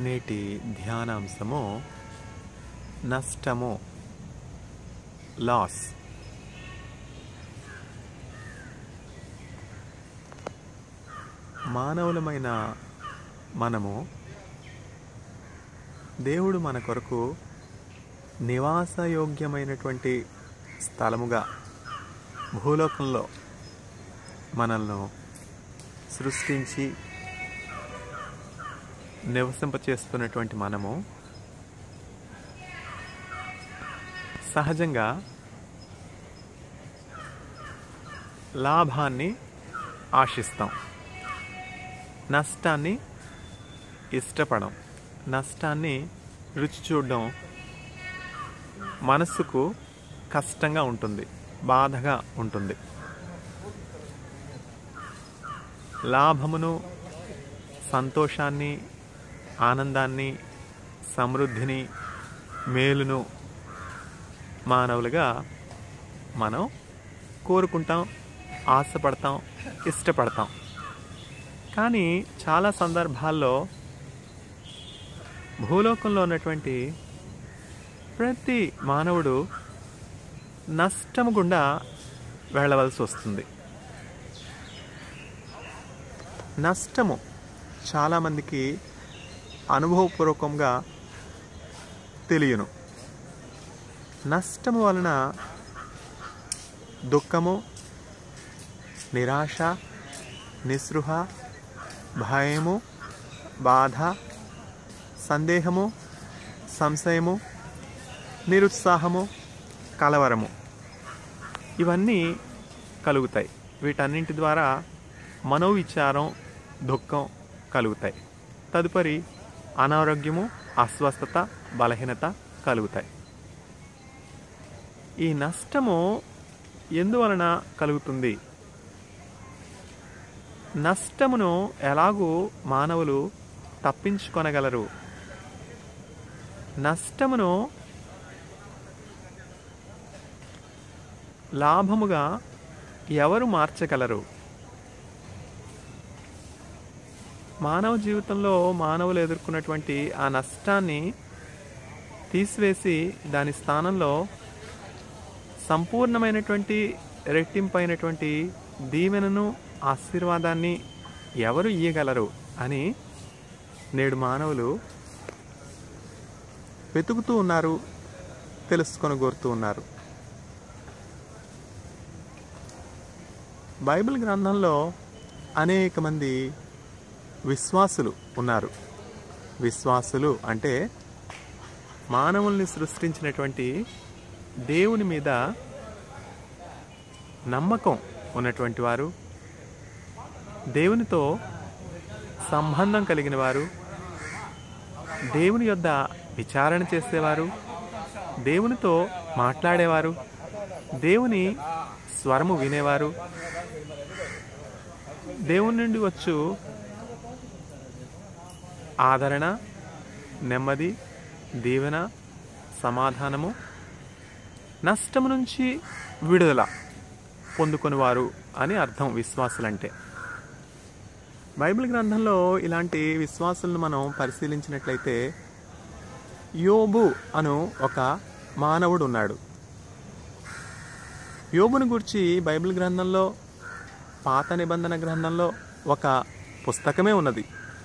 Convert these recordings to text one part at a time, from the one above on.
నేటి ధ్యానాంశము నష్టము లాస్ మానవులమైన మనము దేవుడు మన కొరకు నివాసయోగ్యమైనటువంటి స్థలముగా భూలోకంలో మనల్ని సృష్టించి నివసింపచేస్తున్నటువంటి మనము సహజంగా లాభాన్ని ఆశిస్తాం నష్టాన్ని ఇష్టపడం నష్టాన్ని రుచి చూడడం మనస్సుకు కష్టంగా ఉంటుంది బాధగా ఉంటుంది లాభమును సంతోషాన్ని ఆనందాన్ని సమృద్ధిని మేలును మానవులుగా మనం కోరుకుంటాం ఆశపడతాం ఇష్టపడతాం కానీ చాలా సందర్భాల్లో భూలోకంలో ఉన్నటువంటి ప్రతి మానవుడు నష్టము గుండా వెళ్ళవలసి వస్తుంది నష్టము చాలామందికి అనుభవపూర్వకంగా తెలియను నష్టము వలన దుఃఖము నిరాశ నిస్పృహ భయము బాధ సందేహము సంశయము నిరుత్సాహము కలవరము ఇవన్నీ కలుగుతాయి వీటన్నింటి ద్వారా మనోవిచారం దుఃఖం కలుగుతాయి తదుపరి అనారోగ్యము అస్వస్థత బలహీనత కలుగుతాయి ఈ నష్టము ఎందువలన కలుగుతుంది నష్టమును ఎలాగూ మానవులు తప్పించుకొనగలరు నష్టమును లాభముగా ఎవరు మార్చగలరు మానవ జీవితంలో మానవులు ఎదుర్కొన్నటువంటి ఆ నష్టాన్ని తీసివేసి దాని స్థానంలో సంపూర్ణమైనటువంటి రెట్టింపైనటువంటి దీవెనను ఆశీర్వాదాన్ని ఎవరు ఇయ్యగలరు అని నేడు మానవులు వెతుకుతూ ఉన్నారు తెలుసుకొని కోరుతూ ఉన్నారు బైబిల్ గ్రంథంలో అనేక మంది విశ్వాసులు ఉన్నారు విశ్వాసులు అంటే మానవుల్ని సృష్టించినటువంటి దేవుని మీద నమ్మకం ఉన్నటువంటి వారు దేవునితో సంబంధం కలిగిన వారు దేవుని యొద్ద విచారణ చేసేవారు దేవునితో మాట్లాడేవారు దేవుని స్వరము వినేవారు దేవుని నుండి వచ్చు ఆదరణ నెమ్మది దీవెన సమాధానము నష్టము నుంచి విడుదల పొందుకొనివారు అని అర్థం విశ్వాసులంటే బైబిల్ గ్రంథంలో ఇలాంటి విశ్వాసులను మనం పరిశీలించినట్లయితే యోబు అను ఒక మానవుడు ఉన్నాడు యోబుని గురించి బైబిల్ గ్రంథంలో పాత నిబంధన గ్రంథంలో ఒక పుస్తకమే ఉన్నది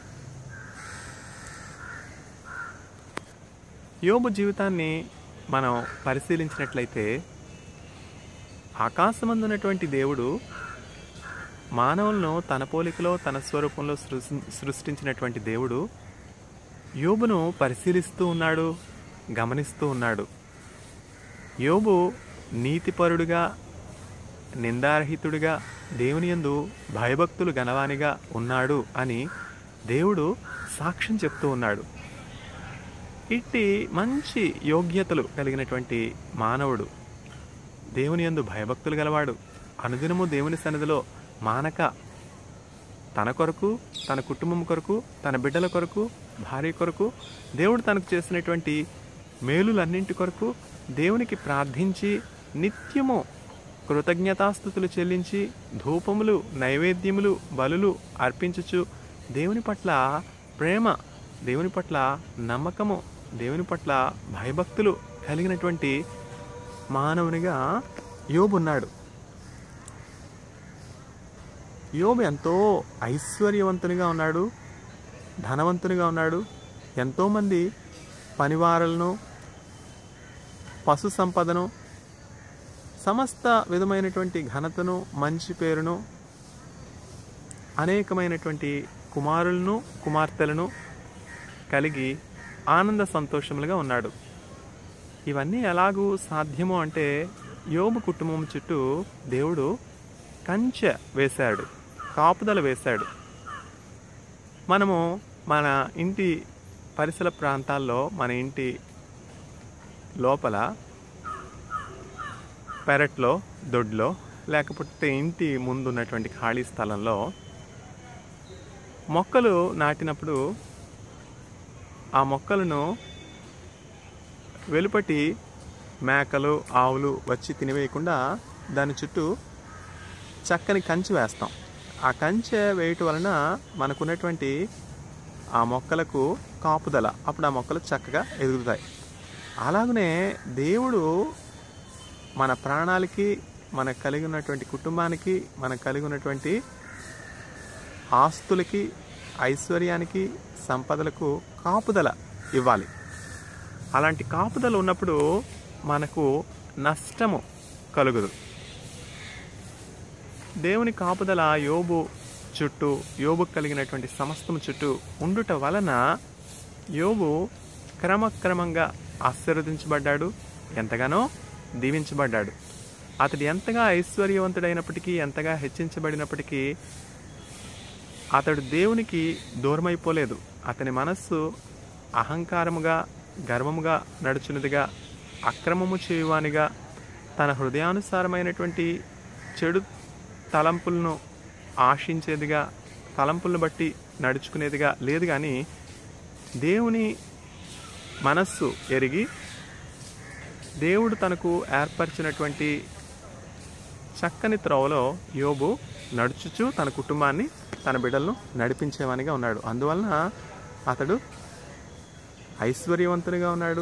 యోబు జీవితాన్ని మనం పరిశీలించినట్లయితే ఆకాశమందున్నటువంటి దేవుడు మానవులను తన పోలికలో తన స్వరూపంలో సృష్టించినటువంటి దేవుడు యోబును పరిశీలిస్తూ ఉన్నాడు గమనిస్తూ ఉన్నాడు యోబు నీతిపరుడుగా నిందారహితుడిగా దేవుని యందు భయభక్తులు గనవానిగా ఉన్నాడు అని దేవుడు సాక్ష్యం చెప్తూ ఉన్నాడు ఇట్టి మంచి యోగ్యతలు కలిగినటువంటి మానవుడు దేవుని యందు భయభక్తులు గలవాడు అనుదినము దేవుని సన్నిధిలో మానక తన కొరకు తన కుటుంబం కొరకు తన బిడ్డల కొరకు భార్య కొరకు దేవుడు తనకు చేసినటువంటి మేలులన్నింటి కొరకు దేవునికి ప్రార్థించి నిత్యము కృతజ్ఞతాస్థుతులు చెల్లించి ధూపములు నైవేద్యములు బలులు అర్పించుచు దేవుని పట్ల ప్రేమ దేవుని పట్ల నమ్మకము దేవుని పట్ల భయభక్తులు కలిగినటువంటి మానవునిగా యోబు ఉన్నాడు యోబు ఎంతో ఐశ్వర్యవంతునిగా ఉన్నాడు ధనవంతునిగా ఉన్నాడు ఎంతోమంది పనివారులను పశు సంపదను సమస్త విధమైనటువంటి ఘనతను మంచి పేరును అనేకమైనటువంటి కుమారులను కుమార్తెలను కలిగి ఆనంద సంతోషములుగా ఉన్నాడు ఇవన్నీ ఎలాగూ సాధ్యము అంటే యోబు కుటుంబం చుట్టూ దేవుడు కంచె వేశాడు కాపుదల వేశాడు మనము మన ఇంటి పరిసర ప్రాంతాల్లో మన ఇంటి లోపల పెరట్లో దొడ్లో లేకపోతే ఇంటి ముందు ఉన్నటువంటి ఖాళీ స్థలంలో మొక్కలు నాటినప్పుడు ఆ మొక్కలను వెలుపటి మేకలు ఆవులు వచ్చి తినివేయకుండా దాని చుట్టూ చక్కని కంచె వేస్తాం ఆ కంచె వేయటం వలన మనకున్నటువంటి ఆ మొక్కలకు కాపుదల అప్పుడు ఆ మొక్కలు చక్కగా ఎదుగుతాయి అలాగనే దేవుడు మన ప్రాణాలకి మనకు కలిగి ఉన్నటువంటి కుటుంబానికి మనకు కలిగి ఉన్నటువంటి ఆస్తులకి ఐశ్వర్యానికి సంపదలకు కాపుదల ఇవ్వాలి అలాంటి కాపుదల ఉన్నప్పుడు మనకు నష్టము కలుగదు దేవుని కాపుదల యోబు చుట్టూ యోబు కలిగినటువంటి సమస్తము చుట్టూ ఉండుట వలన యోబు క్రమక్రమంగా ఆశీర్వదించబడ్డాడు ఎంతగానో దీవించబడ్డాడు అతడు ఎంతగా ఐశ్వర్యవంతుడైనప్పటికీ ఎంతగా హెచ్చించబడినప్పటికీ అతడు దేవునికి దూరమైపోలేదు అతని మనస్సు అహంకారముగా గర్వముగా నడుచున్నదిగా అక్రమము చేయువానిగా తన హృదయానుసారమైనటువంటి చెడు తలంపులను ఆశించేదిగా తలంపులను బట్టి నడుచుకునేదిగా లేదు కానీ దేవుని మనస్సు ఎరిగి దేవుడు తనకు ఏర్పరిచినటువంటి చక్కని త్రోవలో యోబు నడుచుచు తన కుటుంబాన్ని తన బిడ్డలను నడిపించేవానిగా ఉన్నాడు అందువలన అతడు ఐశ్వర్యవంతునిగా ఉన్నాడు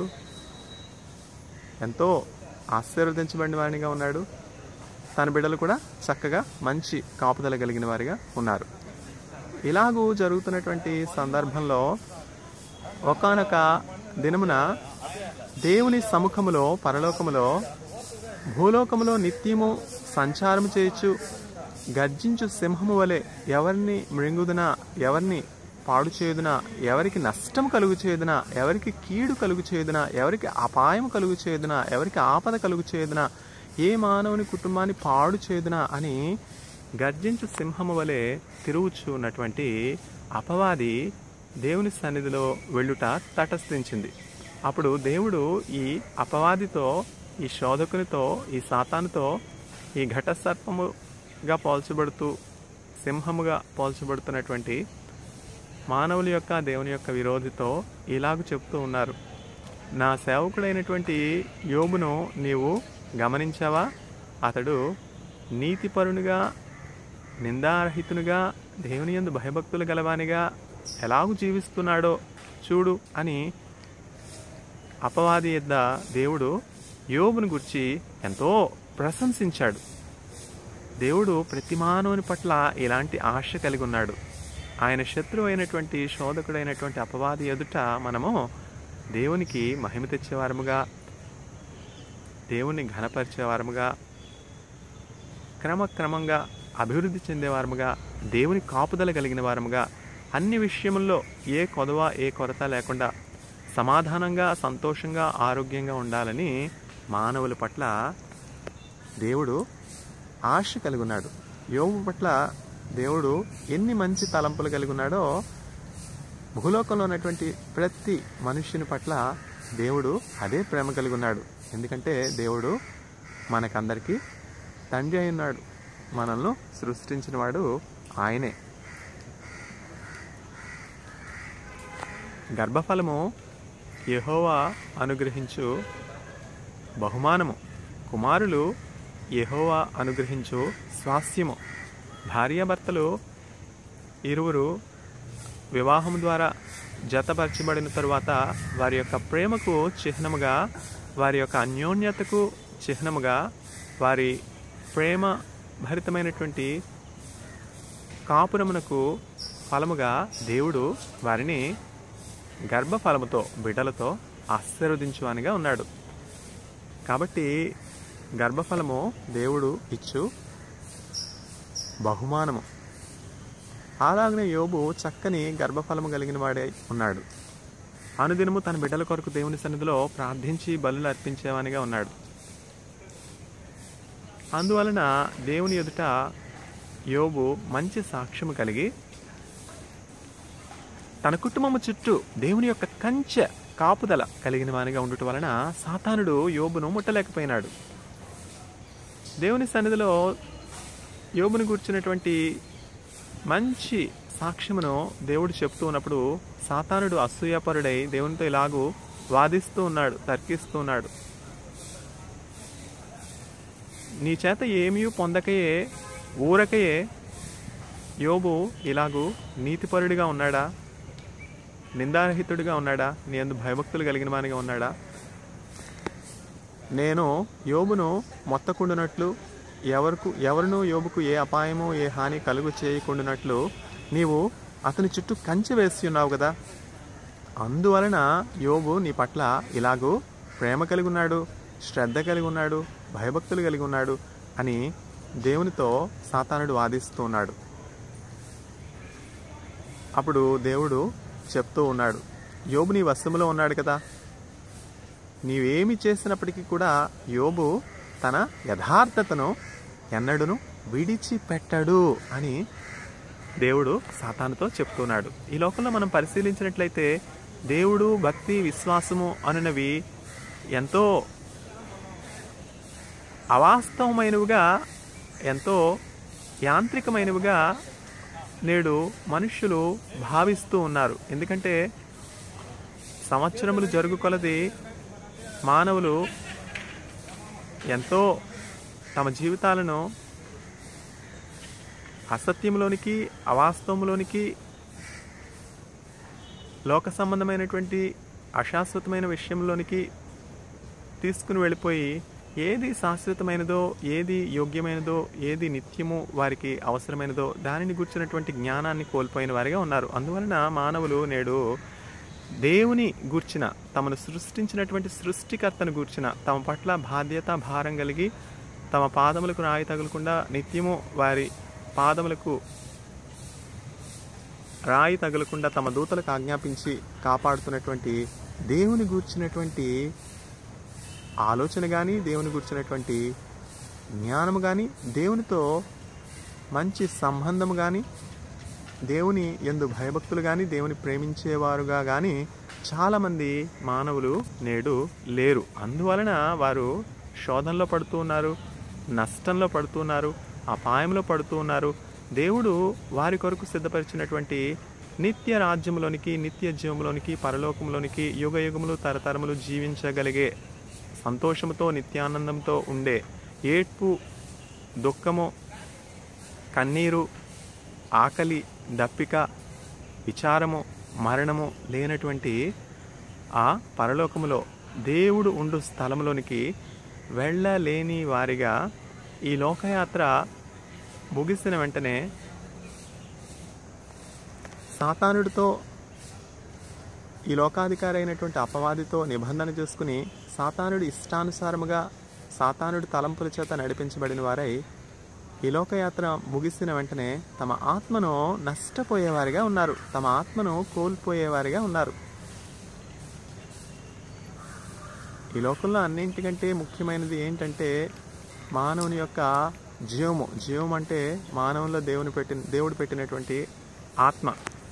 ఎంతో ఆశీర్వదించబడిన వాడిగా ఉన్నాడు తన బిడ్డలు కూడా చక్కగా మంచి కాపుదల కలిగిన వారిగా ఉన్నారు ఇలాగూ జరుగుతున్నటువంటి సందర్భంలో ఒకానొక దినమున దేవుని సముఖములో పరలోకములో భూలోకములో నిత్యము సంచారము చేయొచ్చు గర్జించు సింహము వలె ఎవరిని మృంగుదునా ఎవరిని పాడు చేయుదునా ఎవరికి నష్టం కలుగు చేయుదునా ఎవరికి కీడు కలుగు చేయుదునా ఎవరికి అపాయం కలుగు చేయుదునా ఎవరికి ఆపద కలుగు చేయుదునా ఏ మానవుని కుటుంబాన్ని పాడు చేయుదునా అని గర్జించు సింహము వలె తిరుగుచు ఉన్నటువంటి అపవాది దేవుని సన్నిధిలో వెళ్ళుట తటస్థించింది అప్పుడు దేవుడు ఈ అపవాదితో ఈ శోధకునితో ఈ సాతానుతో ఈ ఘట సర్పముగా పోల్చబడుతూ సింహముగా పోల్చబడుతున్నటువంటి మానవుల యొక్క దేవుని యొక్క విరోధితో ఇలాగ చెప్తూ ఉన్నారు నా సేవకుడైనటువంటి యోబును నీవు గమనించావా అతడు నీతిపరునిగా నిందారహితునిగా దేవుని యందు భయభక్తులు గలవానిగా ఎలాగూ జీవిస్తున్నాడో చూడు అని అపవాది యొద్ద దేవుడు యోబుని గురించి ఎంతో ప్రశంసించాడు దేవుడు ప్రతి మానవుని పట్ల ఇలాంటి ఆశ కలిగి ఉన్నాడు ఆయన శత్రువు అయినటువంటి శోధకుడైనటువంటి అపవాది ఎదుట మనము దేవునికి మహిమ తెచ్చేవారముగా దేవుణ్ణి ఘనపరిచేవారముగా క్రమక్రమంగా అభివృద్ధి చెందేవారముగా దేవుని కాపుదల కలిగిన వారముగా అన్ని విషయముల్లో ఏ కొదవ ఏ కొరత లేకుండా సమాధానంగా సంతోషంగా ఆరోగ్యంగా ఉండాలని మానవుల పట్ల దేవుడు ఆశ కలిగి ఉన్నాడు యోగు పట్ల దేవుడు ఎన్ని మంచి తలంపులు కలిగి ఉన్నాడో భూలోకంలో ఉన్నటువంటి ప్రతి మనుష్యుని పట్ల దేవుడు అదే ప్రేమ కలిగి ఉన్నాడు ఎందుకంటే దేవుడు మనకందరికీ తండ్రి అయి ఉన్నాడు మనల్ని సృష్టించిన వాడు ఆయనే గర్భఫలము యెహోవా అనుగ్రహించు బహుమానము కుమారులు యెహోవా అనుగ్రహించు స్వాస్థ్యము భార్యాభర్తలు ఇరువురు వివాహం ద్వారా జతపరచబడిన తరువాత వారి యొక్క ప్రేమకు చిహ్నముగా వారి యొక్క అన్యోన్యతకు చిహ్నముగా వారి ప్రేమ భరితమైనటువంటి కాపురమునకు ఫలముగా దేవుడు వారిని గర్భఫలముతో బిడ్డలతో ఆశీర్వదించువానిగా ఉన్నాడు కాబట్టి గర్భఫలము దేవుడు ఇచ్చు బహుమానము అలాగనే యోబు చక్కని గర్భఫలము కలిగిన వాడే ఉన్నాడు అనుదినము తన బిడ్డల కొరకు దేవుని సన్నిధిలో ప్రార్థించి బలులు అర్పించేవానిగా ఉన్నాడు అందువలన దేవుని ఎదుట యోబు మంచి సాక్ష్యము కలిగి తన కుటుంబము చుట్టూ దేవుని యొక్క కంచె కాపుదల కలిగిన వానిగా ఉండటం వలన సాతానుడు యోబును ముట్టలేకపోయినాడు దేవుని సన్నిధిలో యోబును కూర్చున్నటువంటి మంచి సాక్ష్యమును దేవుడు చెప్తూ ఉన్నప్పుడు సాతానుడు అసూయాపరుడై దేవునితో ఇలాగూ వాదిస్తూ ఉన్నాడు తర్కిస్తూ ఉన్నాడు నీ చేత ఏమీ పొందకయే ఊరకయే యోబు ఇలాగూ నీతిపరుడిగా ఉన్నాడా నిందారహితుడిగా ఉన్నాడా నీ అందు భయభక్తులు కలిగిన వానిగా ఉన్నాడా నేను యోబును మొత్తకుండునట్లు ఎవరికి ఎవరును యోబుకు ఏ అపాయము ఏ హాని కలుగు చేయకుండానట్లు నీవు అతని చుట్టూ కంచె వేసి ఉన్నావు కదా అందువలన యోబు నీ పట్ల ఇలాగూ ప్రేమ కలిగి ఉన్నాడు శ్రద్ధ కలిగి ఉన్నాడు భయభక్తులు కలిగి ఉన్నాడు అని దేవునితో సాతానుడు వాదిస్తూ ఉన్నాడు అప్పుడు దేవుడు చెప్తూ ఉన్నాడు యోబు నీ వశములో ఉన్నాడు కదా నీవేమి చేసినప్పటికీ కూడా యోబు తన యథార్థతను ఎన్నడును విడిచిపెట్టడు అని దేవుడు సాతానుతో చెప్తున్నాడు ఈ లోకంలో మనం పరిశీలించినట్లయితే దేవుడు భక్తి విశ్వాసము అనునవి ఎంతో అవాస్తవమైనవిగా ఎంతో యాంత్రికమైనవిగా నేడు మనుష్యులు భావిస్తూ ఉన్నారు ఎందుకంటే సంవత్సరములు జరుగు కొలది మానవులు ఎంతో తమ జీవితాలను అసత్యంలోనికి అవాస్తవంలోనికి లోక సంబంధమైనటువంటి అశాశ్వతమైన విషయంలోనికి తీసుకుని వెళ్ళిపోయి ఏది శాశ్వతమైనదో ఏది యోగ్యమైనదో ఏది నిత్యము వారికి అవసరమైనదో దానిని గుర్చినటువంటి జ్ఞానాన్ని కోల్పోయిన వారిగా ఉన్నారు అందువలన మానవులు నేడు దేవుని గూర్చిన తమను సృష్టించినటువంటి సృష్టికర్తను గూర్చిన తమ పట్ల బాధ్యత భారం కలిగి తమ పాదములకు రాయి తగలకుండా నిత్యము వారి పాదములకు రాయి తగలకుండా తమ దూతలకు ఆజ్ఞాపించి కాపాడుతున్నటువంటి దేవుని గూర్చినటువంటి ఆలోచన కానీ దేవుని గురించినటువంటి జ్ఞానము కానీ దేవునితో మంచి సంబంధము కానీ దేవుని ఎందు భయభక్తులు కానీ దేవుని ప్రేమించేవారుగా కానీ చాలామంది మానవులు నేడు లేరు అందువలన వారు శోధనలో పడుతూ ఉన్నారు నష్టంలో పడుతున్నారు అపాయంలో పడుతూ ఉన్నారు దేవుడు వారి కొరకు సిద్ధపరిచినటువంటి నిత్య రాజ్యంలోనికి నిత్య జీవంలోనికి పరలోకంలోనికి యుగ యుగములు తరతరములు జీవించగలిగే సంతోషముతో నిత్యానందంతో ఉండే ఏడ్పు దుఃఖము కన్నీరు ఆకలి దప్పిక విచారము మరణము లేనటువంటి ఆ పరలోకములో దేవుడు ఉండు స్థలంలోనికి వెళ్ళలేని వారిగా ఈ లోకయాత్ర ముగిసిన వెంటనే సాతానుడితో ఈ లోకాధికారి అయినటువంటి అపవాదితో నిబంధన చేసుకుని సాతానుడి ఇష్టానుసారముగా సాతానుడి తలంపుల చేత నడిపించబడిన వారై ఈ లోకయాత్ర ముగిసిన వెంటనే తమ ఆత్మను నష్టపోయేవారిగా ఉన్నారు తమ ఆత్మను కోల్పోయేవారిగా ఉన్నారు ఈ లోకంలో అన్నింటికంటే ముఖ్యమైనది ఏంటంటే మానవుని యొక్క జీవము జీవం అంటే మానవుల్లో దేవుని పెట్టిన దేవుడు పెట్టినటువంటి ఆత్మ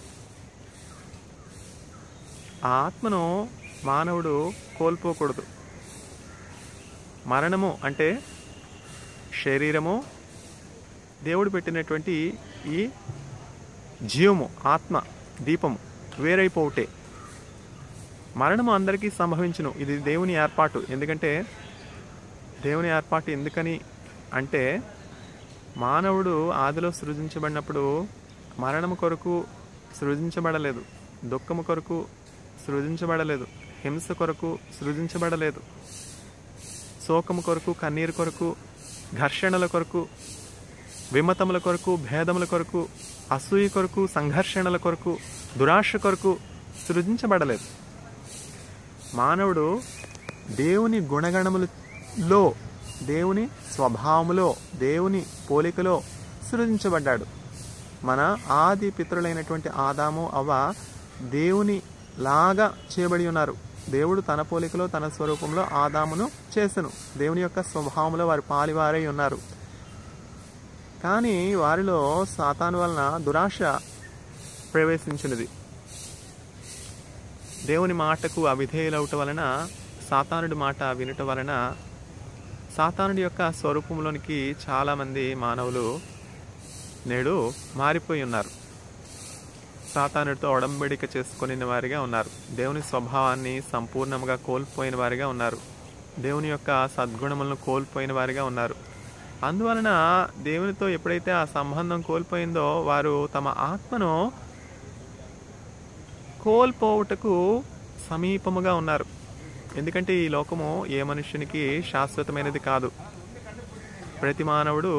ఆ ఆత్మను మానవుడు కోల్పోకూడదు మరణము అంటే శరీరము దేవుడు పెట్టినటువంటి ఈ జీవము ఆత్మ దీపము వేరైపోవుటే మరణము అందరికీ సంభవించును ఇది దేవుని ఏర్పాటు ఎందుకంటే దేవుని ఏర్పాటు ఎందుకని అంటే మానవుడు ఆదిలో సృజించబడినప్పుడు మరణము కొరకు సృజించబడలేదు దుఃఖము కొరకు సృజించబడలేదు హింస కొరకు సృజించబడలేదు శోకము కొరకు కన్నీరు కొరకు ఘర్షణల కొరకు విమతముల కొరకు భేదముల కొరకు అసూయ కొరకు సంఘర్షణల కొరకు దురాశ కొరకు సృజించబడలేదు మానవుడు దేవుని గుణగణములలో దేవుని స్వభావములో దేవుని పోలికలో సృజించబడ్డాడు మన ఆది పితరులైనటువంటి ఆదాము అవ్వ దేవుని లాగా చేయబడి ఉన్నారు దేవుడు తన పోలికలో తన స్వరూపంలో ఆదామును చేసెను దేవుని యొక్క స్వభావంలో వారు పాలివారై ఉన్నారు కానీ వారిలో సాతాను వలన దురాశ ప్రవేశించినది దేవుని మాటకు అవిధేయులవటం వలన సాతానుడి మాట వినటం వలన సాతానుడి యొక్క స్వరూపంలోనికి చాలామంది మానవులు నేడు మారిపోయి ఉన్నారు సాతానుడితో ఒడంబడిక చేసుకుని వారిగా ఉన్నారు దేవుని స్వభావాన్ని సంపూర్ణంగా కోల్పోయిన వారిగా ఉన్నారు దేవుని యొక్క సద్గుణములను కోల్పోయిన వారిగా ఉన్నారు అందువలన దేవునితో ఎప్పుడైతే ఆ సంబంధం కోల్పోయిందో వారు తమ ఆత్మను కోల్పోవుటకు సమీపముగా ఉన్నారు ఎందుకంటే ఈ లోకము ఏ మనుష్యునికి శాశ్వతమైనది కాదు ప్రతి మానవుడు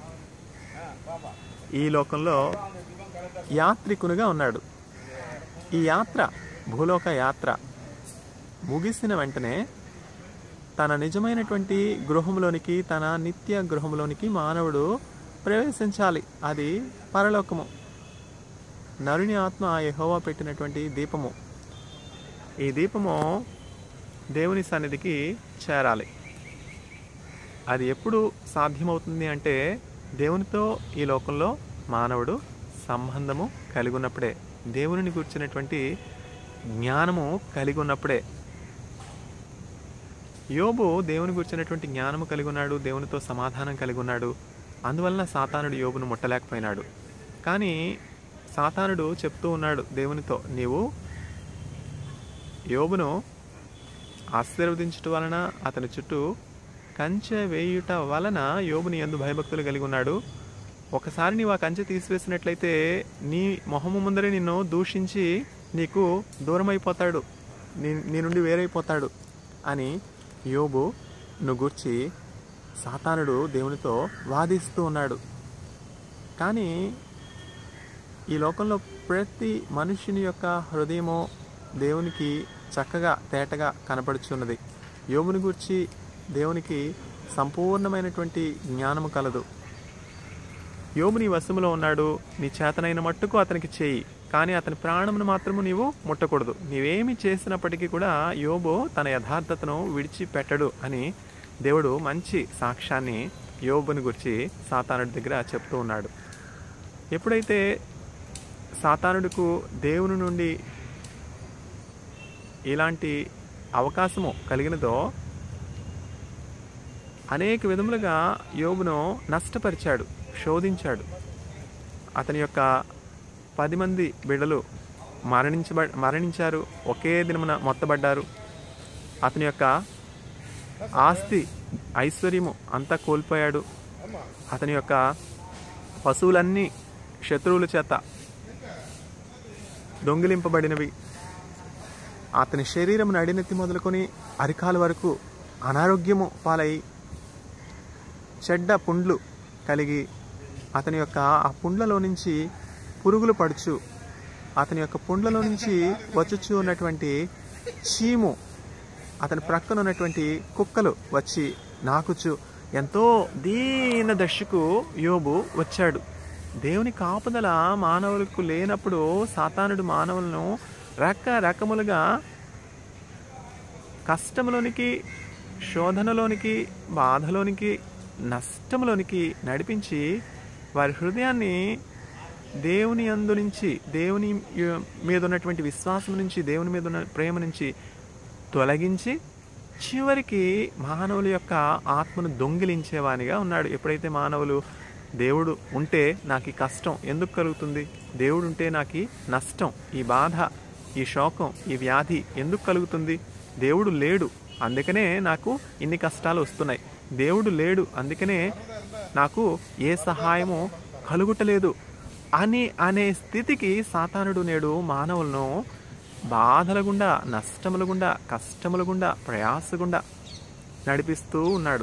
ఈ లోకంలో యాత్రికునిగా ఉన్నాడు ఈ యాత్ర భూలోక యాత్ర ముగిసిన వెంటనే తన నిజమైనటువంటి గృహంలోనికి తన నిత్య గృహంలోనికి మానవుడు ప్రవేశించాలి అది పరలోకము నరుని ఆత్మ యెహోవా పెట్టినటువంటి దీపము ఈ దీపము దేవుని సన్నిధికి చేరాలి అది ఎప్పుడు సాధ్యమవుతుంది అంటే దేవునితో ఈ లోకంలో మానవుడు సంబంధము కలిగి ఉన్నప్పుడే దేవుని గుర్చినటువంటి జ్ఞానము కలిగి ఉన్నప్పుడే యోబు దేవుని గురించినటువంటి జ్ఞానము కలిగి ఉన్నాడు దేవునితో సమాధానం కలిగి ఉన్నాడు అందువలన సాతానుడు యోబును ముట్టలేకపోయినాడు కానీ సాతానుడు చెప్తూ ఉన్నాడు దేవునితో నీవు యోబును ఆశీర్వదించటం వలన అతని చుట్టూ కంచె వేయుట వలన యోబుని ఎందు భయభక్తులు కలిగి ఉన్నాడు ఒకసారి నీవు ఆ కంచె తీసివేసినట్లయితే నీ మొహము ముందరే నిన్ను దూషించి నీకు దూరం అయిపోతాడు నీ నీ నుండి వేరైపోతాడు అని యోబు నుగూర్చి సాతానుడు దేవునితో వాదిస్తూ ఉన్నాడు కానీ ఈ లోకంలో ప్రతి మనుషుని యొక్క హృదయము దేవునికి చక్కగా తేటగా కనపడుచున్నది యోబుని గురించి దేవునికి సంపూర్ణమైనటువంటి జ్ఞానము కలదు యోబు నీ వశములో ఉన్నాడు నీ చేతనైన మట్టుకు అతనికి చేయి కానీ అతని ప్రాణమును మాత్రము నీవు ముట్టకూడదు నీవేమి చేసినప్పటికీ కూడా యోబు తన యథార్థతను విడిచిపెట్టడు అని దేవుడు మంచి సాక్ష్యాన్ని యోబుని గురించి సాతానుడి దగ్గర చెప్తూ ఉన్నాడు ఎప్పుడైతే సాతానుడికు దేవుని నుండి ఇలాంటి అవకాశము కలిగినదో అనేక విధములుగా యోబును నష్టపరిచాడు శోధించాడు అతని యొక్క పది మంది బిడ్డలు మరణించబ మరణించారు ఒకే దినమున మొత్తబడ్డారు అతని యొక్క ఆస్తి ఐశ్వర్యము అంతా కోల్పోయాడు అతని యొక్క పశువులన్నీ శత్రువుల చేత దొంగిలింపబడినవి అతని శరీరం నడినెత్తి మొదలుకొని అరికాల వరకు అనారోగ్యము పాలై చెడ్డ పుండ్లు కలిగి అతని యొక్క ఆ పుండ్లలో నుంచి పురుగులు పడుచు అతని యొక్క పుండ్లలో నుంచి వచ్చుచు ఉన్నటువంటి చీము అతని ప్రక్కన ఉన్నటువంటి కుక్కలు వచ్చి నాకుచు ఎంతో దీన దశకు యోబు వచ్చాడు దేవుని కాపుదల మానవులకు లేనప్పుడు సాతానుడు మానవులను రకరకములుగా కష్టములోనికి శోధనలోనికి బాధలోనికి నష్టంలోనికి నడిపించి వారి హృదయాన్ని దేవుని అందు నుంచి దేవుని య- మీద ఉన్నటువంటి విశ్వాసం నుంచి దేవుని మీద ఉన్న ప్రేమ నుంచి తొలగించి చివరికి మానవుల యొక్క ఆత్మను దొంగిలించేవానిగా ఉన్నాడు ఎప్పుడైతే మానవులు దేవుడు ఉంటే నాకు ఈ కష్టం ఎందుకు కలుగుతుంది దేవుడు ఉంటే నాకు ఈ నష్టం ఈ బాధ ఈ శోకం ఈ వ్యాధి ఎందుకు కలుగుతుంది దేవుడు లేడు అందుకనే నాకు ఇన్ని కష్టాలు వస్తున్నాయి దేవుడు లేడు అందుకనే నాకు ఏ సహాయము కలుగుటలేదు అని అనే స్థితికి సాతానుడు నేడు మానవులను బాధల గుండా నష్టముల గుండా కష్టముల గుండా ప్రయాస గుండా నడిపిస్తూ ఉన్నాడు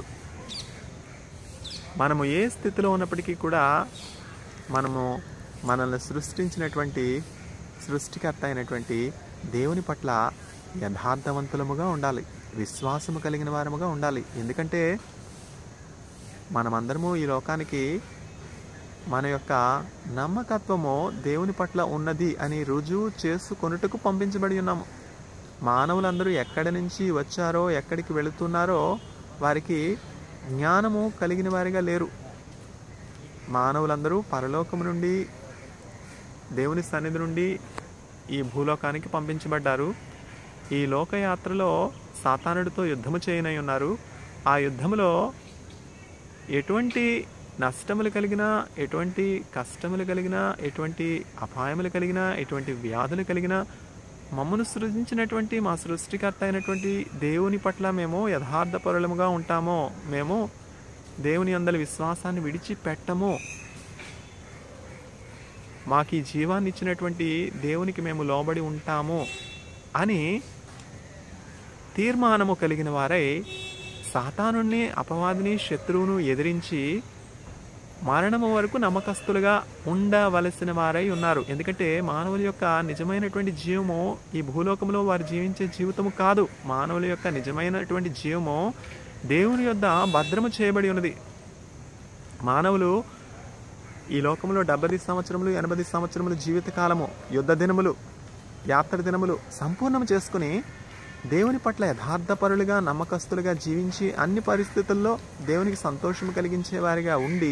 మనము ఏ స్థితిలో ఉన్నప్పటికీ కూడా మనము మనల్ని సృష్టించినటువంటి సృష్టికర్త అయినటువంటి దేవుని పట్ల యథార్థవంతులముగా ఉండాలి విశ్వాసము కలిగిన వారముగా ఉండాలి ఎందుకంటే మనమందరము ఈ లోకానికి మన యొక్క నమ్మకత్వము దేవుని పట్ల ఉన్నది అని రుజువు చేసుకొనుటకు పంపించబడి ఉన్నాము మానవులందరూ ఎక్కడి నుంచి వచ్చారో ఎక్కడికి వెళుతున్నారో వారికి జ్ఞానము కలిగిన వారిగా లేరు మానవులందరూ పరలోకము నుండి దేవుని సన్నిధి నుండి ఈ భూలోకానికి పంపించబడ్డారు ఈ లోకయాత్రలో సాతానుడితో యుద్ధము చేయనై ఉన్నారు ఆ యుద్ధములో ఎటువంటి నష్టములు కలిగినా ఎటువంటి కష్టములు కలిగినా ఎటువంటి అపాయములు కలిగినా ఎటువంటి వ్యాధులు కలిగినా మమ్మను సృజించినటువంటి మా సృష్టికర్త అయినటువంటి దేవుని పట్ల మేము యథార్థపరులముగా ఉంటామో మేము దేవుని అందరి విశ్వాసాన్ని విడిచిపెట్టము మాకు ఈ జీవాన్ని ఇచ్చినటువంటి దేవునికి మేము లోబడి ఉంటాము అని తీర్మానము కలిగిన వారై సాతానుణ్ణి అపవాదిని శత్రువును ఎదిరించి మరణము వరకు నమ్మకస్తులుగా ఉండవలసిన వారై ఉన్నారు ఎందుకంటే మానవుల యొక్క నిజమైనటువంటి జీవము ఈ భూలోకంలో వారు జీవించే జీవితము కాదు మానవుల యొక్క నిజమైనటువంటి జీవము దేవుని యొద్ద భద్రము చేయబడి ఉన్నది మానవులు ఈ లోకంలో డెబ్బై సంవత్సరములు ఎనభై సంవత్సరములు జీవితకాలము యుద్ధ దినములు యాత్ర దినములు సంపూర్ణం చేసుకుని దేవుని పట్ల యథార్థపరులుగా నమ్మకస్తులుగా జీవించి అన్ని పరిస్థితుల్లో దేవునికి సంతోషం కలిగించే వారిగా ఉండి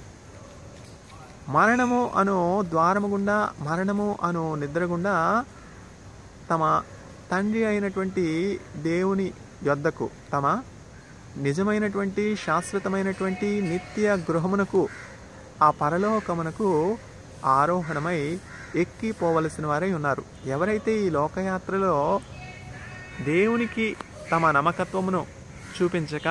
మరణము అను ద్వారము గుండా మరణము అను నిద్ర గుండా తమ తండ్రి అయినటువంటి దేవుని యొద్దకు తమ నిజమైనటువంటి శాశ్వతమైనటువంటి నిత్య గృహమునకు ఆ పరలోకమునకు ఆరోహణమై ఎక్కిపోవలసిన వారై ఉన్నారు ఎవరైతే ఈ లోకయాత్రలో దేవునికి తమ నమ్మకత్వమును చూపించక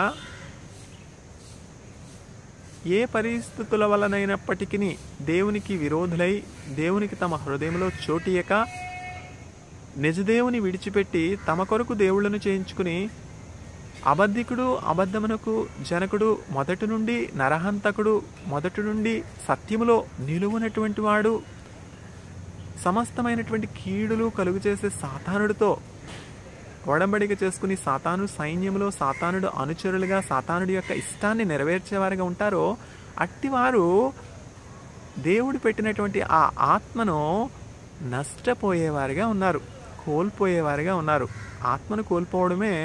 ఏ పరిస్థితుల వలనైనప్పటికీ దేవునికి విరోధులై దేవునికి తమ హృదయంలో చోటియక నిజదేవుని విడిచిపెట్టి తమ కొరకు దేవుళ్ళను చేయించుకుని అబద్ధికుడు అబద్ధమునకు జనకుడు మొదటి నుండి నరహంతకుడు మొదటి నుండి సత్యములో నిలువునటువంటి వాడు సమస్తమైనటువంటి కీడులు కలుగు చేసే సాతానుడితో ఒడంబడిక చేసుకుని సాతాను సైన్యంలో సాతానుడు అనుచరులుగా సాతానుడి యొక్క ఇష్టాన్ని నెరవేర్చేవారుగా ఉంటారో అట్టివారు దేవుడు పెట్టినటువంటి ఆ ఆత్మను నష్టపోయేవారుగా ఉన్నారు కోల్పోయేవారుగా ఉన్నారు ఆత్మను కోల్పోవడమే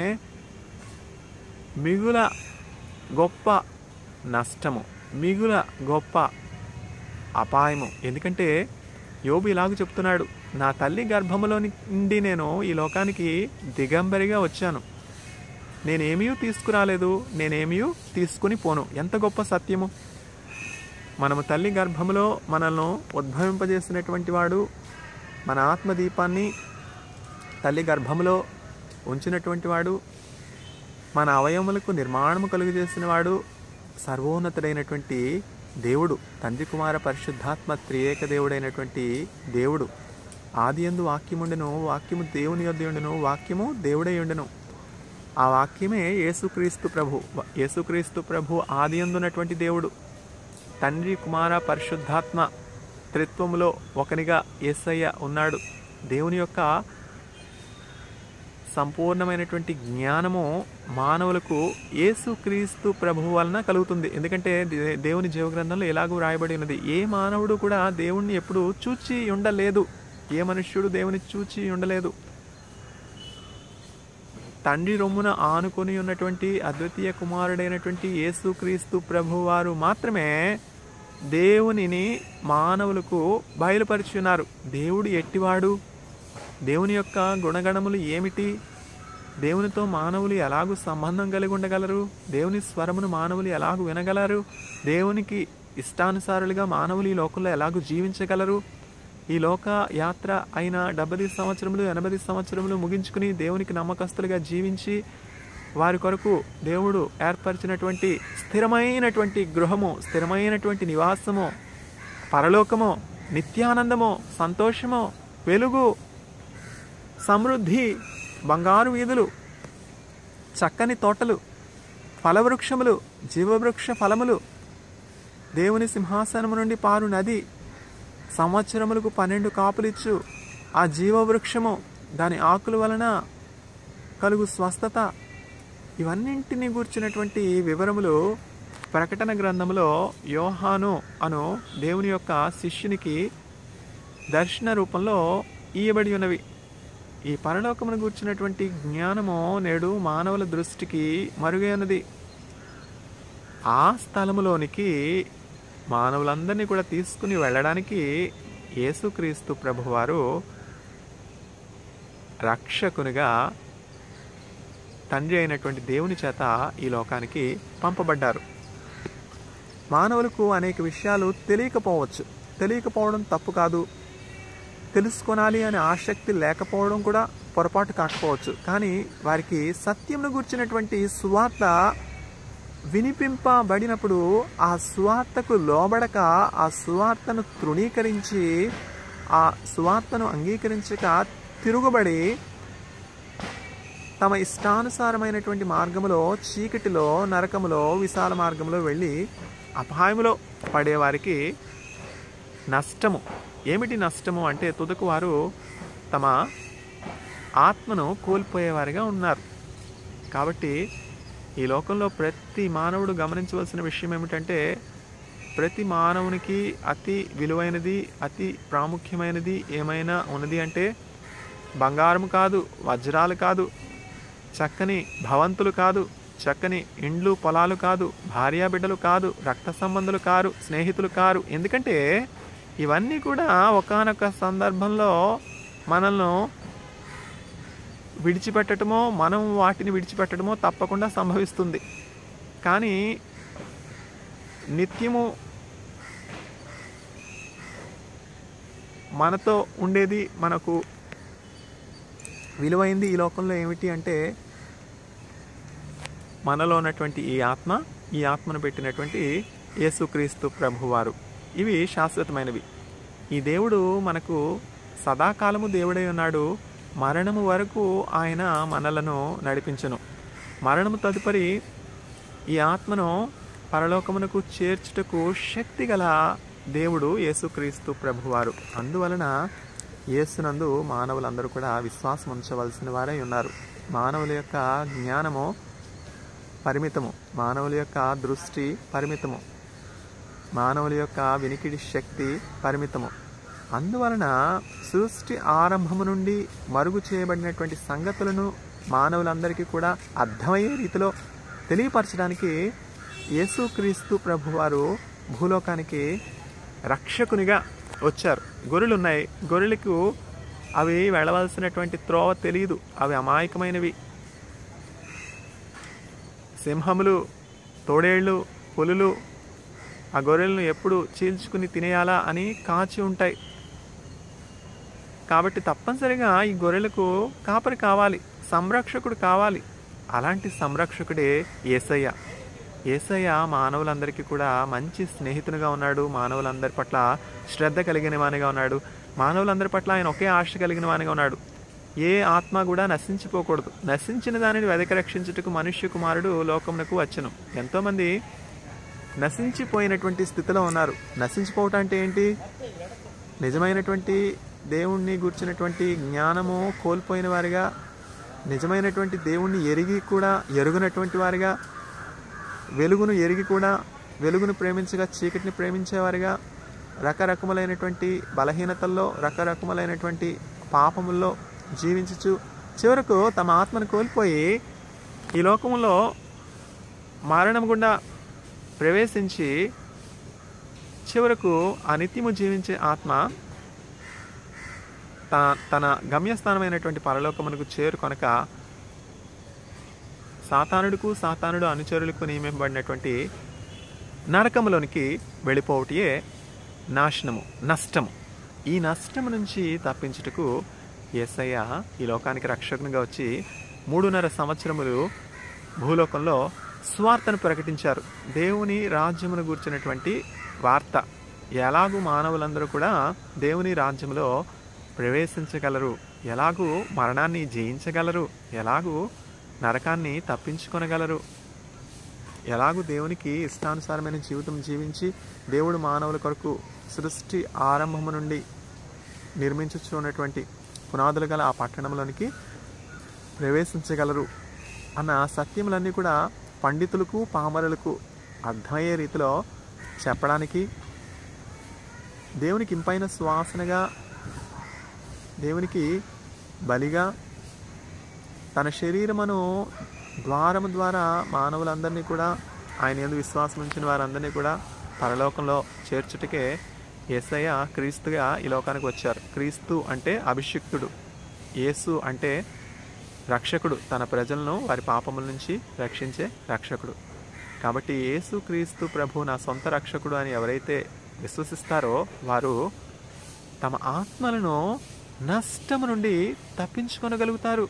మిగుల గొప్ప నష్టము మిగుల గొప్ప అపాయము ఎందుకంటే యోబు ఇలాగ చెప్తున్నాడు నా తల్లి గర్భములో నుండి నేను ఈ లోకానికి దిగంబరిగా వచ్చాను నేనేమీ తీసుకురాలేదు నేనేమీ తీసుకుని పోను ఎంత గొప్ప సత్యము మనము తల్లి గర్భములో మనల్ని ఉద్భవింపజేసినటువంటి వాడు మన ఆత్మదీపాన్ని తల్లి గర్భములో ఉంచినటువంటి వాడు మన అవయవములకు నిర్మాణము కలుగజేసిన వాడు సర్వోన్నతుడైనటువంటి దేవుడు తండ్రి కుమార పరిశుద్ధాత్మ త్రియేక దేవుడైనటువంటి దేవుడు ఆది ఎందు వాక్యముండెను వాక్యము దేవుని యొద్ద ఉండును వాక్యము దేవుడై ఉండెను ఆ వాక్యమే యేసుక్రీస్తు ప్రభు యేసుక్రీస్తు ప్రభు ఆది ఎందున్నటువంటి దేవుడు తండ్రి కుమార పరిశుద్ధాత్మ త్రిత్వములో ఒకనిగా యేసయ్య ఉన్నాడు దేవుని యొక్క సంపూర్ణమైనటువంటి జ్ఞానము మానవులకు యేసుక్రీస్తు ప్రభు వలన కలుగుతుంది ఎందుకంటే దే- దేవుని జీవగ్రంథంలో ఎలాగూ రాయబడి ఉన్నది ఏ మానవుడు కూడా దేవుణ్ణి ఎప్పుడు చూచి ఉండలేదు ఏ మనుష్యుడు దేవుని చూచి ఉండలేదు తండ్రి రొమ్మున ఆనుకొని ఉన్నటువంటి అద్వితీయ కుమారుడైనటువంటి యేసుక్రీస్తు ప్రభువారు మాత్రమే దేవునిని మానవులకు బయలుపరుచున్నారు దేవుడు ఎట్టివాడు దేవుని యొక్క గుణగణములు ఏమిటి దేవునితో మానవులు ఎలాగూ సంబంధం కలిగి ఉండగలరు దేవుని స్వరమును మానవులు ఎలాగూ వినగలరు దేవునికి ఇష్టానుసారులుగా మానవులు ఈ లోకంలో ఎలాగూ జీవించగలరు ఈ లోక యాత్ర అయిన డెబ్బై సంవత్సరములు ఎనభై సంవత్సరములు ముగించుకుని దేవునికి నమ్మకస్తులుగా జీవించి వారి కొరకు దేవుడు ఏర్పరిచినటువంటి స్థిరమైనటువంటి గృహము స్థిరమైనటువంటి నివాసము పరలోకము నిత్యానందము సంతోషము వెలుగు సమృద్ధి బంగారు వీధులు చక్కని తోటలు ఫలవృక్షములు జీవవృక్ష ఫలములు దేవుని సింహాసనము నుండి పారు నది సంవత్సరములకు పన్నెండు కాపులిచ్చు ఆ జీవవృక్షము దాని ఆకుల వలన కలుగు స్వస్థత ఇవన్నింటినీ గూర్చినటువంటి వివరములు ప్రకటన గ్రంథములో యోహాను అను దేవుని యొక్క శిష్యునికి దర్శన రూపంలో ఇయ్యబడి ఉన్నవి ఈ పరలోకమును గూర్చినటువంటి జ్ఞానము నేడు మానవుల దృష్టికి మరుగైనది ఆ స్థలములోనికి మానవులందరినీ కూడా తీసుకుని వెళ్ళడానికి యేసుక్రీస్తు ప్రభువారు రక్షకునిగా తండ్రి అయినటువంటి దేవుని చేత ఈ లోకానికి పంపబడ్డారు మానవులకు అనేక విషయాలు తెలియకపోవచ్చు తెలియకపోవడం తప్పు కాదు తెలుసుకొనాలి అనే ఆసక్తి లేకపోవడం కూడా పొరపాటు కాకపోవచ్చు కానీ వారికి సత్యంను గుర్చినటువంటి సువార్త వినిపింపబడినప్పుడు ఆ సువార్తకు లోబడక ఆ సువార్తను తృణీకరించి ఆ సువార్తను అంగీకరించక తిరుగుబడి తమ ఇష్టానుసారమైనటువంటి మార్గములో చీకటిలో నరకములో విశాల మార్గంలో వెళ్ళి అపాయములో పడేవారికి నష్టము ఏమిటి నష్టము అంటే తుదకు వారు తమ ఆత్మను కోల్పోయేవారిగా ఉన్నారు కాబట్టి ఈ లోకంలో ప్రతి మానవుడు గమనించవలసిన విషయం ఏమిటంటే ప్రతి మానవునికి అతి విలువైనది అతి ప్రాముఖ్యమైనది ఏమైనా ఉన్నది అంటే బంగారం కాదు వజ్రాలు కాదు చక్కని భవంతులు కాదు చక్కని ఇండ్లు పొలాలు కాదు భార్యా బిడ్డలు కాదు రక్త సంబంధులు కారు స్నేహితులు కారు ఎందుకంటే ఇవన్నీ కూడా ఒకానొక సందర్భంలో మనల్ని విడిచిపెట్టడమో మనం వాటిని విడిచిపెట్టడమో తప్పకుండా సంభవిస్తుంది కానీ నిత్యము మనతో ఉండేది మనకు విలువైంది ఈ లోకంలో ఏమిటి అంటే మనలో ఉన్నటువంటి ఈ ఆత్మ ఈ ఆత్మను పెట్టినటువంటి యేసుక్రీస్తు ప్రభువారు ఇవి శాశ్వతమైనవి ఈ దేవుడు మనకు సదాకాలము దేవుడై ఉన్నాడు మరణము వరకు ఆయన మనలను నడిపించను మరణము తదుపరి ఈ ఆత్మను పరలోకమునకు చేర్చుటకు శక్తి గల దేవుడు యేసుక్రీస్తు ప్రభువారు అందువలన యేసునందు మానవులందరూ కూడా విశ్వాసం ఉంచవలసిన వారై ఉన్నారు మానవుల యొక్క జ్ఞానము పరిమితము మానవుల యొక్క దృష్టి పరిమితము మానవుల యొక్క వినికిడి శక్తి పరిమితము అందువలన సృష్టి ఆరంభము నుండి మరుగు చేయబడినటువంటి సంగతులను మానవులందరికీ కూడా అర్థమయ్యే రీతిలో తెలియపరచడానికి యేసుక్రీస్తు ప్రభువారు భూలోకానికి రక్షకునిగా వచ్చారు గొర్రెలు ఉన్నాయి గొర్రెలకు అవి వెళ్ళవలసినటువంటి త్రోవ తెలియదు అవి అమాయకమైనవి సింహములు తోడేళ్ళు పులులు ఆ గొర్రెలను ఎప్పుడు చీల్చుకుని తినేయాలా అని కాచి ఉంటాయి కాబట్టి తప్పనిసరిగా ఈ గొర్రెలకు కాపరి కావాలి సంరక్షకుడు కావాలి అలాంటి సంరక్షకుడే ఏసయ్య ఏసయ్య మానవులందరికీ కూడా మంచి స్నేహితునిగా ఉన్నాడు మానవులందరి పట్ల శ్రద్ధ కలిగిన వానిగా ఉన్నాడు మానవులందరి పట్ల ఆయన ఒకే ఆశ కలిగిన వానిగా ఉన్నాడు ఏ ఆత్మ కూడా నశించిపోకూడదు నశించిన దానిని వెదక రక్షించుటకు మనుష్య కుమారుడు లోకమునకు వచ్చను ఎంతోమంది నశించిపోయినటువంటి స్థితిలో ఉన్నారు నశించిపోవటం అంటే ఏంటి నిజమైనటువంటి దేవుణ్ణి గుర్చినటువంటి జ్ఞానము కోల్పోయిన వారిగా నిజమైనటువంటి దేవుణ్ణి ఎరిగి కూడా ఎరుగునటువంటి వారిగా వెలుగును ఎరిగి కూడా వెలుగును ప్రేమించగా చీకటిని ప్రేమించేవారిగా రకరకములైనటువంటి బలహీనతల్లో రకరకములైనటువంటి పాపముల్లో జీవించచ్చు చివరకు తమ ఆత్మను కోల్పోయి ఈ లోకములో మరణం గుండా ప్రవేశించి చివరకు ఆ నిత్యము జీవించే ఆత్మ త- తన గమ్యస్థానమైనటువంటి పరలోకమునకు చేరుకొనక సాతానుడుకు సాతానుడు అనుచరులకు నియమింపబడినటువంటి నరకములోనికి వెళ్ళిపోవటయే నాశనము నష్టము ఈ నష్టము నుంచి తప్పించుటకు యేసయ్య ఈ లోకానికి రక్షకునిగా వచ్చి మూడున్నర సంవత్సరములు భూలోకంలో స్వార్థను ప్రకటించారు దేవుని రాజ్యమును గూర్చినటువంటి వార్త ఎలాగూ మానవులందరూ కూడా దేవుని రాజ్యంలో ప్రవేశించగలరు ఎలాగూ మరణాన్ని జయించగలరు ఎలాగూ నరకాన్ని తప్పించుకొనగలరు ఎలాగూ దేవునికి ఇష్టానుసారమైన జీవితం జీవించి దేవుడు మానవుల కొరకు సృష్టి ఆరంభము నుండి నిర్మించుచున్నటువంటి పునాదులు గల ఆ పట్టణంలోనికి ప్రవేశించగలరు అన్న సత్యములన్నీ కూడా పండితులకు పామరులకు అర్థమయ్యే రీతిలో చెప్పడానికి దేవునికి ఇంపైన సువాసనగా దేవునికి బలిగా తన శరీరమును ద్వారము ద్వారా మానవులందరినీ కూడా ఆయన ఎందు విశ్వాసం ఉంచిన వారందరినీ కూడా పరలోకంలో చేర్చుటకే యేసయ్య క్రీస్తుగా ఈ లోకానికి వచ్చారు క్రీస్తు అంటే అభిషిక్తుడు యేసు అంటే రక్షకుడు తన ప్రజలను వారి పాపముల నుంచి రక్షించే రక్షకుడు కాబట్టి యేసు క్రీస్తు ప్రభు నా సొంత రక్షకుడు అని ఎవరైతే విశ్వసిస్తారో వారు తమ ఆత్మలను నష్టము నుండి తప్పించుకొనగలుగుతారు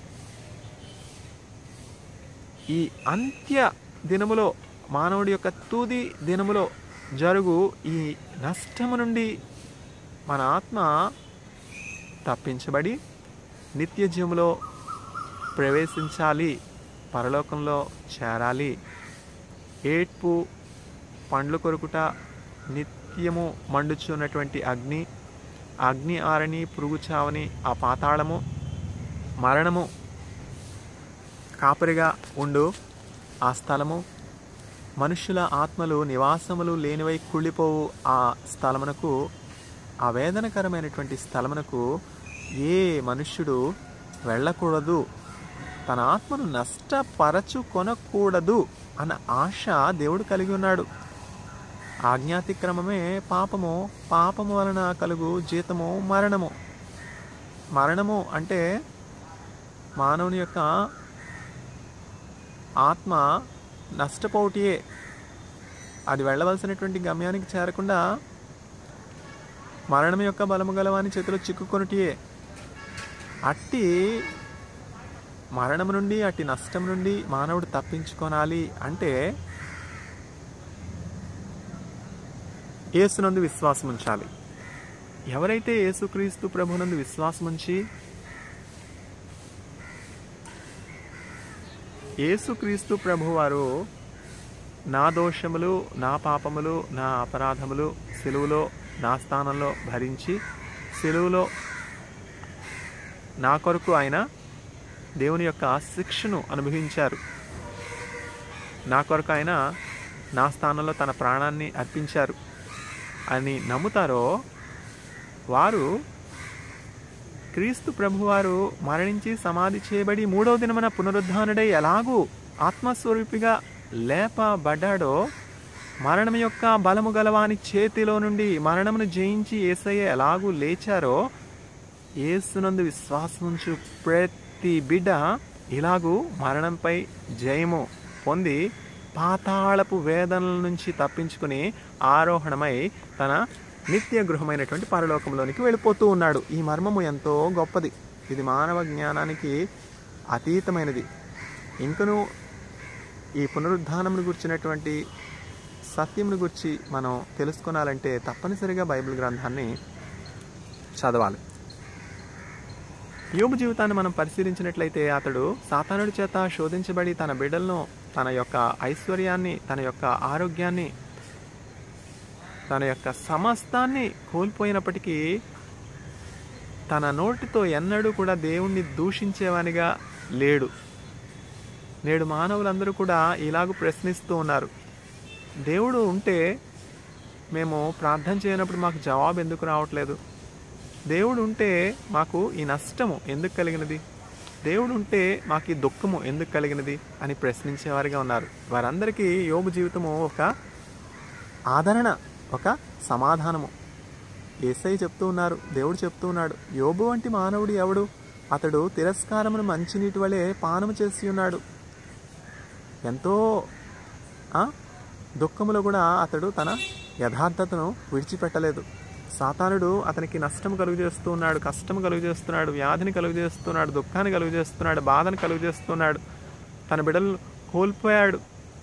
ఈ అంత్య దినములో మానవుడి యొక్క తుది దినములో జరుగు ఈ నష్టము నుండి మన ఆత్మ తప్పించబడి నిత్య జీవములో ప్రవేశించాలి పరలోకంలో చేరాలి ఏడ్పు పండ్లు కొరుకుట నిత్యము మండుచున్నటువంటి అగ్ని అగ్ని ఆరని పురుగు చావని ఆ పాతాళము మరణము కాపరిగా ఉండు ఆ స్థలము మనుషుల ఆత్మలు నివాసములు లేనివై కుళ్ళిపోవు ఆ స్థలమునకు ఆ వేదనకరమైనటువంటి స్థలమునకు ఏ మనుష్యుడు వెళ్ళకూడదు తన ఆత్మను నష్టపరచుకొనకూడదు అన్న ఆశ దేవుడు కలిగి ఉన్నాడు ఆజ్ఞాతిక్రమమే పాపము పాపము వలన కలుగు జీతము మరణము మరణము అంటే మానవుని యొక్క ఆత్మ నష్టపోవటియే అది వెళ్ళవలసినటువంటి గమ్యానికి చేరకుండా మరణం యొక్క బలము గలవాని చేతిలో చిక్కుకొనుటియే అట్టి మరణం నుండి అట్టి నష్టం నుండి మానవుడు తప్పించుకోనాలి అంటే యేసునందు విశ్వాసం ఉంచాలి ఎవరైతే యేసుక్రీస్తు ప్రభునందు విశ్వాసం ఉంచి యేసుక్రీస్తు ప్రభువారు నా దోషములు నా పాపములు నా అపరాధములు సెలువులో నా స్థానంలో భరించి సెలువులో నా కొరకు ఆయన దేవుని యొక్క శిక్షను అనుభవించారు నా కొరకు ఆయన నా స్థానంలో తన ప్రాణాన్ని అర్పించారు అని నమ్ముతారో వారు క్రీస్తు ప్రభువారు మరణించి సమాధి చేయబడి మూడవ దినమున పునరుద్ధానుడై ఎలాగూ ఆత్మస్వరూపిగా లేపబడ్డాడో మరణం యొక్క బలము గలవాని చేతిలో నుండి మరణమును జయించి ఏసయ్య ఎలాగూ లేచారో ఏసునందు విశ్వాసముంచు ప్రతి బిడ్డ ఇలాగూ మరణంపై జయము పొంది పాతాళపు వేదనల నుంచి తప్పించుకుని ఆరోహణమై తన నిత్య గృహమైనటువంటి పరలోకంలోనికి వెళ్ళిపోతూ ఉన్నాడు ఈ మర్మము ఎంతో గొప్పది ఇది మానవ జ్ఞానానికి అతీతమైనది ఇంకను ఈ పునరుద్ధానమును గుర్చినటువంటి సత్యమును గురించి మనం తెలుసుకోవాలంటే తప్పనిసరిగా బైబిల్ గ్రంథాన్ని చదవాలి యోబు జీవితాన్ని మనం పరిశీలించినట్లయితే అతడు సాతానుడి చేత శోధించబడి తన బిడ్డలను తన యొక్క ఐశ్వర్యాన్ని తన యొక్క ఆరోగ్యాన్ని తన యొక్క సమస్తాన్ని కోల్పోయినప్పటికీ తన నోటితో ఎన్నడూ కూడా దేవుణ్ణి దూషించేవానిగా లేడు నేడు మానవులందరూ కూడా ఇలాగూ ప్రశ్నిస్తూ ఉన్నారు దేవుడు ఉంటే మేము ప్రార్థన చేయనప్పుడు మాకు జవాబు ఎందుకు రావట్లేదు దేవుడు ఉంటే మాకు ఈ నష్టము ఎందుకు కలిగినది దేవుడు ఉంటే మాకు ఈ దుఃఖము ఎందుకు కలిగినది అని ప్రశ్నించేవారిగా ఉన్నారు వారందరికీ యోగు జీవితము ఒక ఆదరణ ఒక సమాధానము ఏసై చెప్తూ ఉన్నారు దేవుడు చెప్తూ ఉన్నాడు యోబు వంటి మానవుడు ఎవడు అతడు తిరస్కారమును మంచినీటి వలె పానము చేసి ఉన్నాడు ఎంతో ఆ, దుఃఖములో కూడా అతడు తన యథార్థతను విడిచిపెట్టలేదు సాతానుడు అతనికి నష్టం కలుగు చేస్తూ ఉన్నాడు కష్టం కలుగు చేస్తున్నాడు వ్యాధిని కలుగు చేస్తున్నాడు దుఃఖాన్ని కలుగు చేస్తున్నాడు బాధను కలుగు చేస్తున్నాడు తన బిడ్డలు కోల్పోయాడు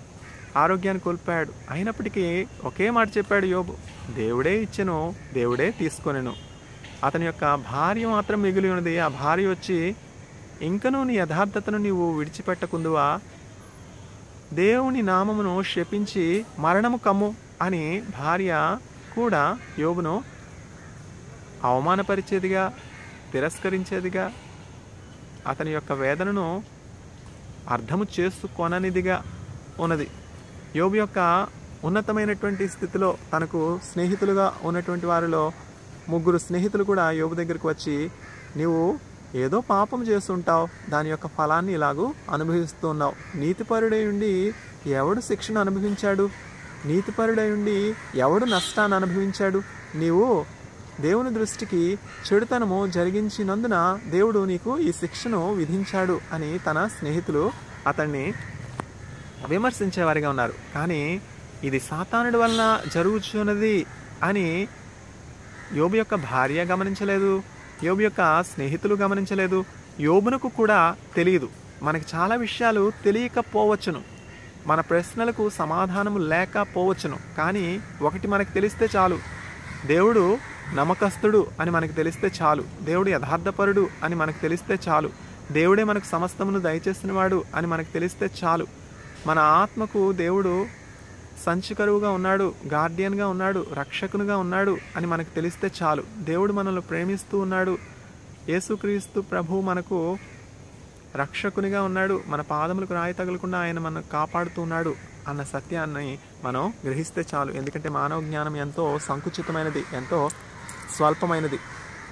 ఆరోగ్యాన్ని కోల్పోయాడు అయినప్పటికీ ఒకే మాట చెప్పాడు యోబు దేవుడే ఇచ్చెను దేవుడే తీసుకొనెను అతని యొక్క భార్య మాత్రం మిగిలి ఉన్నది ఆ భార్య వచ్చి ఇంకనూ నీ యథార్థతను నీవు విడిచిపెట్టకుందువా దేవుని నామమును శపించి మరణము కమ్ము అని భార్య కూడా యోబును అవమానపరిచేదిగా తిరస్కరించేదిగా అతని యొక్క వేదనను అర్థము చేసుకొననిదిగా ఉన్నది యోబు యొక్క ఉన్నతమైనటువంటి స్థితిలో తనకు స్నేహితులుగా ఉన్నటువంటి వారిలో ముగ్గురు స్నేహితులు కూడా యోబు దగ్గరికి వచ్చి నీవు ఏదో పాపం చేస్తుంటావు దాని యొక్క ఫలాన్ని ఇలాగూ అనుభవిస్తూ ఉన్నావు నీతిపరుడై ఉండి ఎవడు శిక్షను అనుభవించాడు నీతిపరుడై ఉండి ఎవడు నష్టాన్ని అనుభవించాడు నీవు దేవుని దృష్టికి చెడుతనము జరిగించినందున దేవుడు నీకు ఈ శిక్షను విధించాడు అని తన స్నేహితులు అతన్ని విమర్శించేవారిగా ఉన్నారు కానీ ఇది సాతానుడి వలన జరుగుచున్నది అని యోబు యొక్క భార్య గమనించలేదు యోబు యొక్క స్నేహితులు గమనించలేదు యోబునకు కూడా తెలియదు మనకి చాలా విషయాలు తెలియకపోవచ్చును మన ప్రశ్నలకు సమాధానము లేకపోవచ్చును కానీ ఒకటి మనకు తెలిస్తే చాలు దేవుడు నమ్మకస్తుడు అని మనకు తెలిస్తే చాలు దేవుడు యథార్థపరుడు అని మనకు తెలిస్తే చాలు దేవుడే మనకు సమస్తమును దయచేసినవాడు అని మనకు తెలిస్తే చాలు మన ఆత్మకు దేవుడు సంచికరువుగా ఉన్నాడు గార్డియన్గా ఉన్నాడు రక్షకునిగా ఉన్నాడు అని మనకు తెలిస్తే చాలు దేవుడు మనల్ని ప్రేమిస్తూ ఉన్నాడు యేసుక్రీస్తు ప్రభు మనకు రక్షకునిగా ఉన్నాడు మన పాదములకు రాయి తగలకుండా ఆయన మనం కాపాడుతూ ఉన్నాడు అన్న సత్యాన్ని మనం గ్రహిస్తే చాలు ఎందుకంటే మానవ జ్ఞానం ఎంతో సంకుచితమైనది ఎంతో స్వల్పమైనది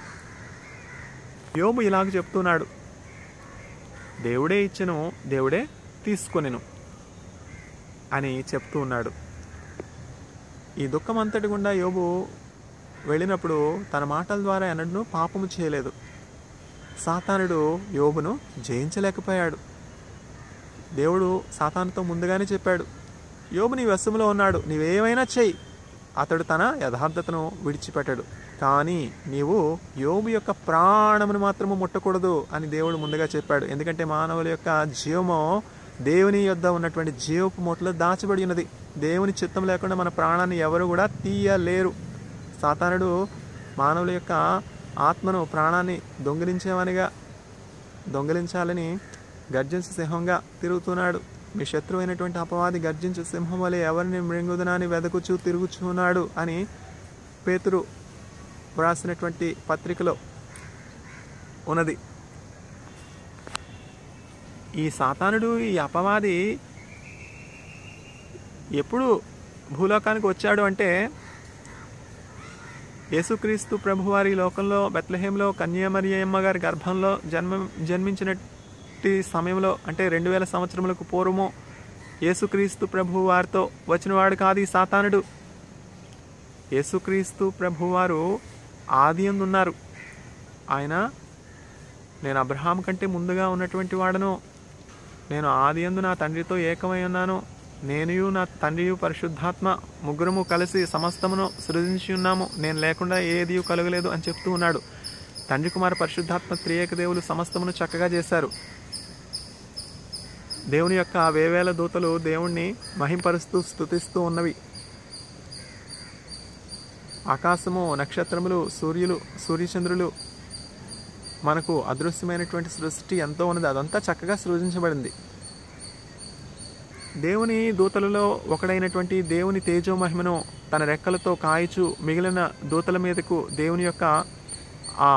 యోబు ఇలాగ చెప్తున్నాడు దేవుడే ఇచ్చెను దేవుడే తీసుకొనెను అని చెప్తూ ఉన్నాడు ఈ దుఃఖం అంతటి గుండా యోబు వెళ్ళినప్పుడు తన మాటల ద్వారా ఎన్నడూ పాపము చేయలేదు సాతానుడు యోబును జయించలేకపోయాడు దేవుడు సాతానుతో ముందుగానే చెప్పాడు యోబు నీ వశములో ఉన్నాడు నీవేమైనా చెయ్యి అతడు తన యథార్థతను విడిచిపెట్టాడు కానీ నీవు యోబు యొక్క ప్రాణమును మాత్రము ముట్టకూడదు అని దేవుడు ముందుగా చెప్పాడు ఎందుకంటే మానవుల యొక్క జీవము దేవుని యొద్ద ఉన్నటువంటి జీవపు మూటలో దాచబడి ఉన్నది దేవుని చిత్తం లేకుండా మన ప్రాణాన్ని ఎవరు కూడా తీయలేరు సాతానుడు మానవుల యొక్క ఆత్మను ప్రాణాన్ని దొంగిలించేవనిగా దొంగిలించాలని గర్జించు సింహంగా తిరుగుతున్నాడు మీ శత్రువు అయినటువంటి అపవాది గర్జించు సింహం వలె ఎవరిని మృంగుదనాన్ని వెదకుచూ తిరుగుచున్నాడు అని పేతురు వ్రాసినటువంటి పత్రికలో ఉన్నది ఈ సాతానుడు ఈ అపవాది ఎప్పుడు భూలోకానికి వచ్చాడు అంటే యేసుక్రీస్తు ప్రభువారి లోకంలో బెత్లహేంలో కన్యామరియమ్మ గారి గర్భంలో జన్మ జన్మించినట్టి సమయంలో అంటే రెండు వేల సంవత్సరములకు పూర్వము యేసుక్రీస్తు ప్రభు వారితో వచ్చినవాడు కాదు ఈ సాతానుడు యేసుక్రీస్తు ప్రభువారు ఆది అందు ఉన్నారు ఆయన నేను అబ్రహాం కంటే ముందుగా ఉన్నటువంటి వాడను నేను ఆది అందు నా తండ్రితో ఏకమై ఉన్నాను నేనుయు నా తండ్రియు పరిశుద్ధాత్మ ముగ్గురము కలిసి సమస్తమును సృజించి ఉన్నాము నేను లేకుండా ఏది కలగలేదు అని చెప్తూ ఉన్నాడు తండ్రి కుమార పరిశుద్ధాత్మ త్రియేక దేవులు సమస్తమును చక్కగా చేశారు దేవుని యొక్క వేవేల దూతలు దేవుణ్ణి మహింపరుస్తూ స్తుతిస్తూ ఉన్నవి ఆకాశము నక్షత్రములు సూర్యులు సూర్యచంద్రులు మనకు అదృశ్యమైనటువంటి సృష్టి ఎంతో ఉన్నది అదంతా చక్కగా సృజించబడింది దేవుని దూతలలో ఒకడైనటువంటి దేవుని తేజో మహిమను తన రెక్కలతో కాయచు మిగిలిన దూతల మీదకు దేవుని యొక్క ఆ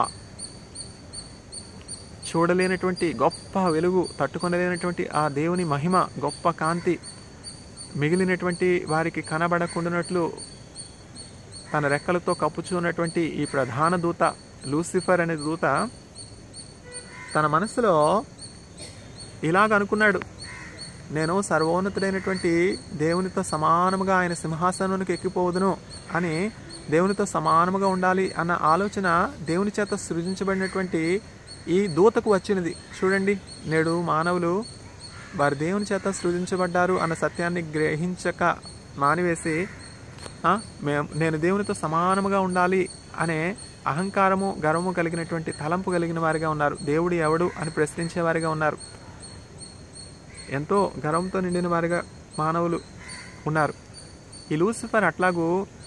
చూడలేనటువంటి గొప్ప వెలుగు తట్టుకొనలేనటువంటి ఆ దేవుని మహిమ గొప్ప కాంతి మిగిలినటువంటి వారికి కనబడకుండానట్లు తన రెక్కలతో కప్పుచూ ఉన్నటువంటి ఈ ప్రధాన దూత లూసిఫర్ అనే దూత తన మనసులో ఇలాగ అనుకున్నాడు నేను సర్వోన్నతుడైనటువంటి దేవునితో సమానముగా ఆయన సింహాసనానికి ఎక్కిపోవదును అని దేవునితో సమానముగా ఉండాలి అన్న ఆలోచన దేవుని చేత సృజించబడినటువంటి ఈ దూతకు వచ్చినది చూడండి నేడు మానవులు వారి దేవుని చేత సృజించబడ్డారు అన్న సత్యాన్ని గ్రహించక మానివేసి "ఆ, మేము నేను దేవునితో సమానముగా ఉండాలి అనే అహంకారము గర్వము కలిగినటువంటి తలంపు కలిగిన వారిగా ఉన్నారు దేవుడు ఎవడు అని ప్రశ్నించే వారిగా ఉన్నారు ఎంతో గర్వంతో నిండిన వారిగా మానవులు ఉన్నారు ఈ లూసిఫర్ అట్లాగూ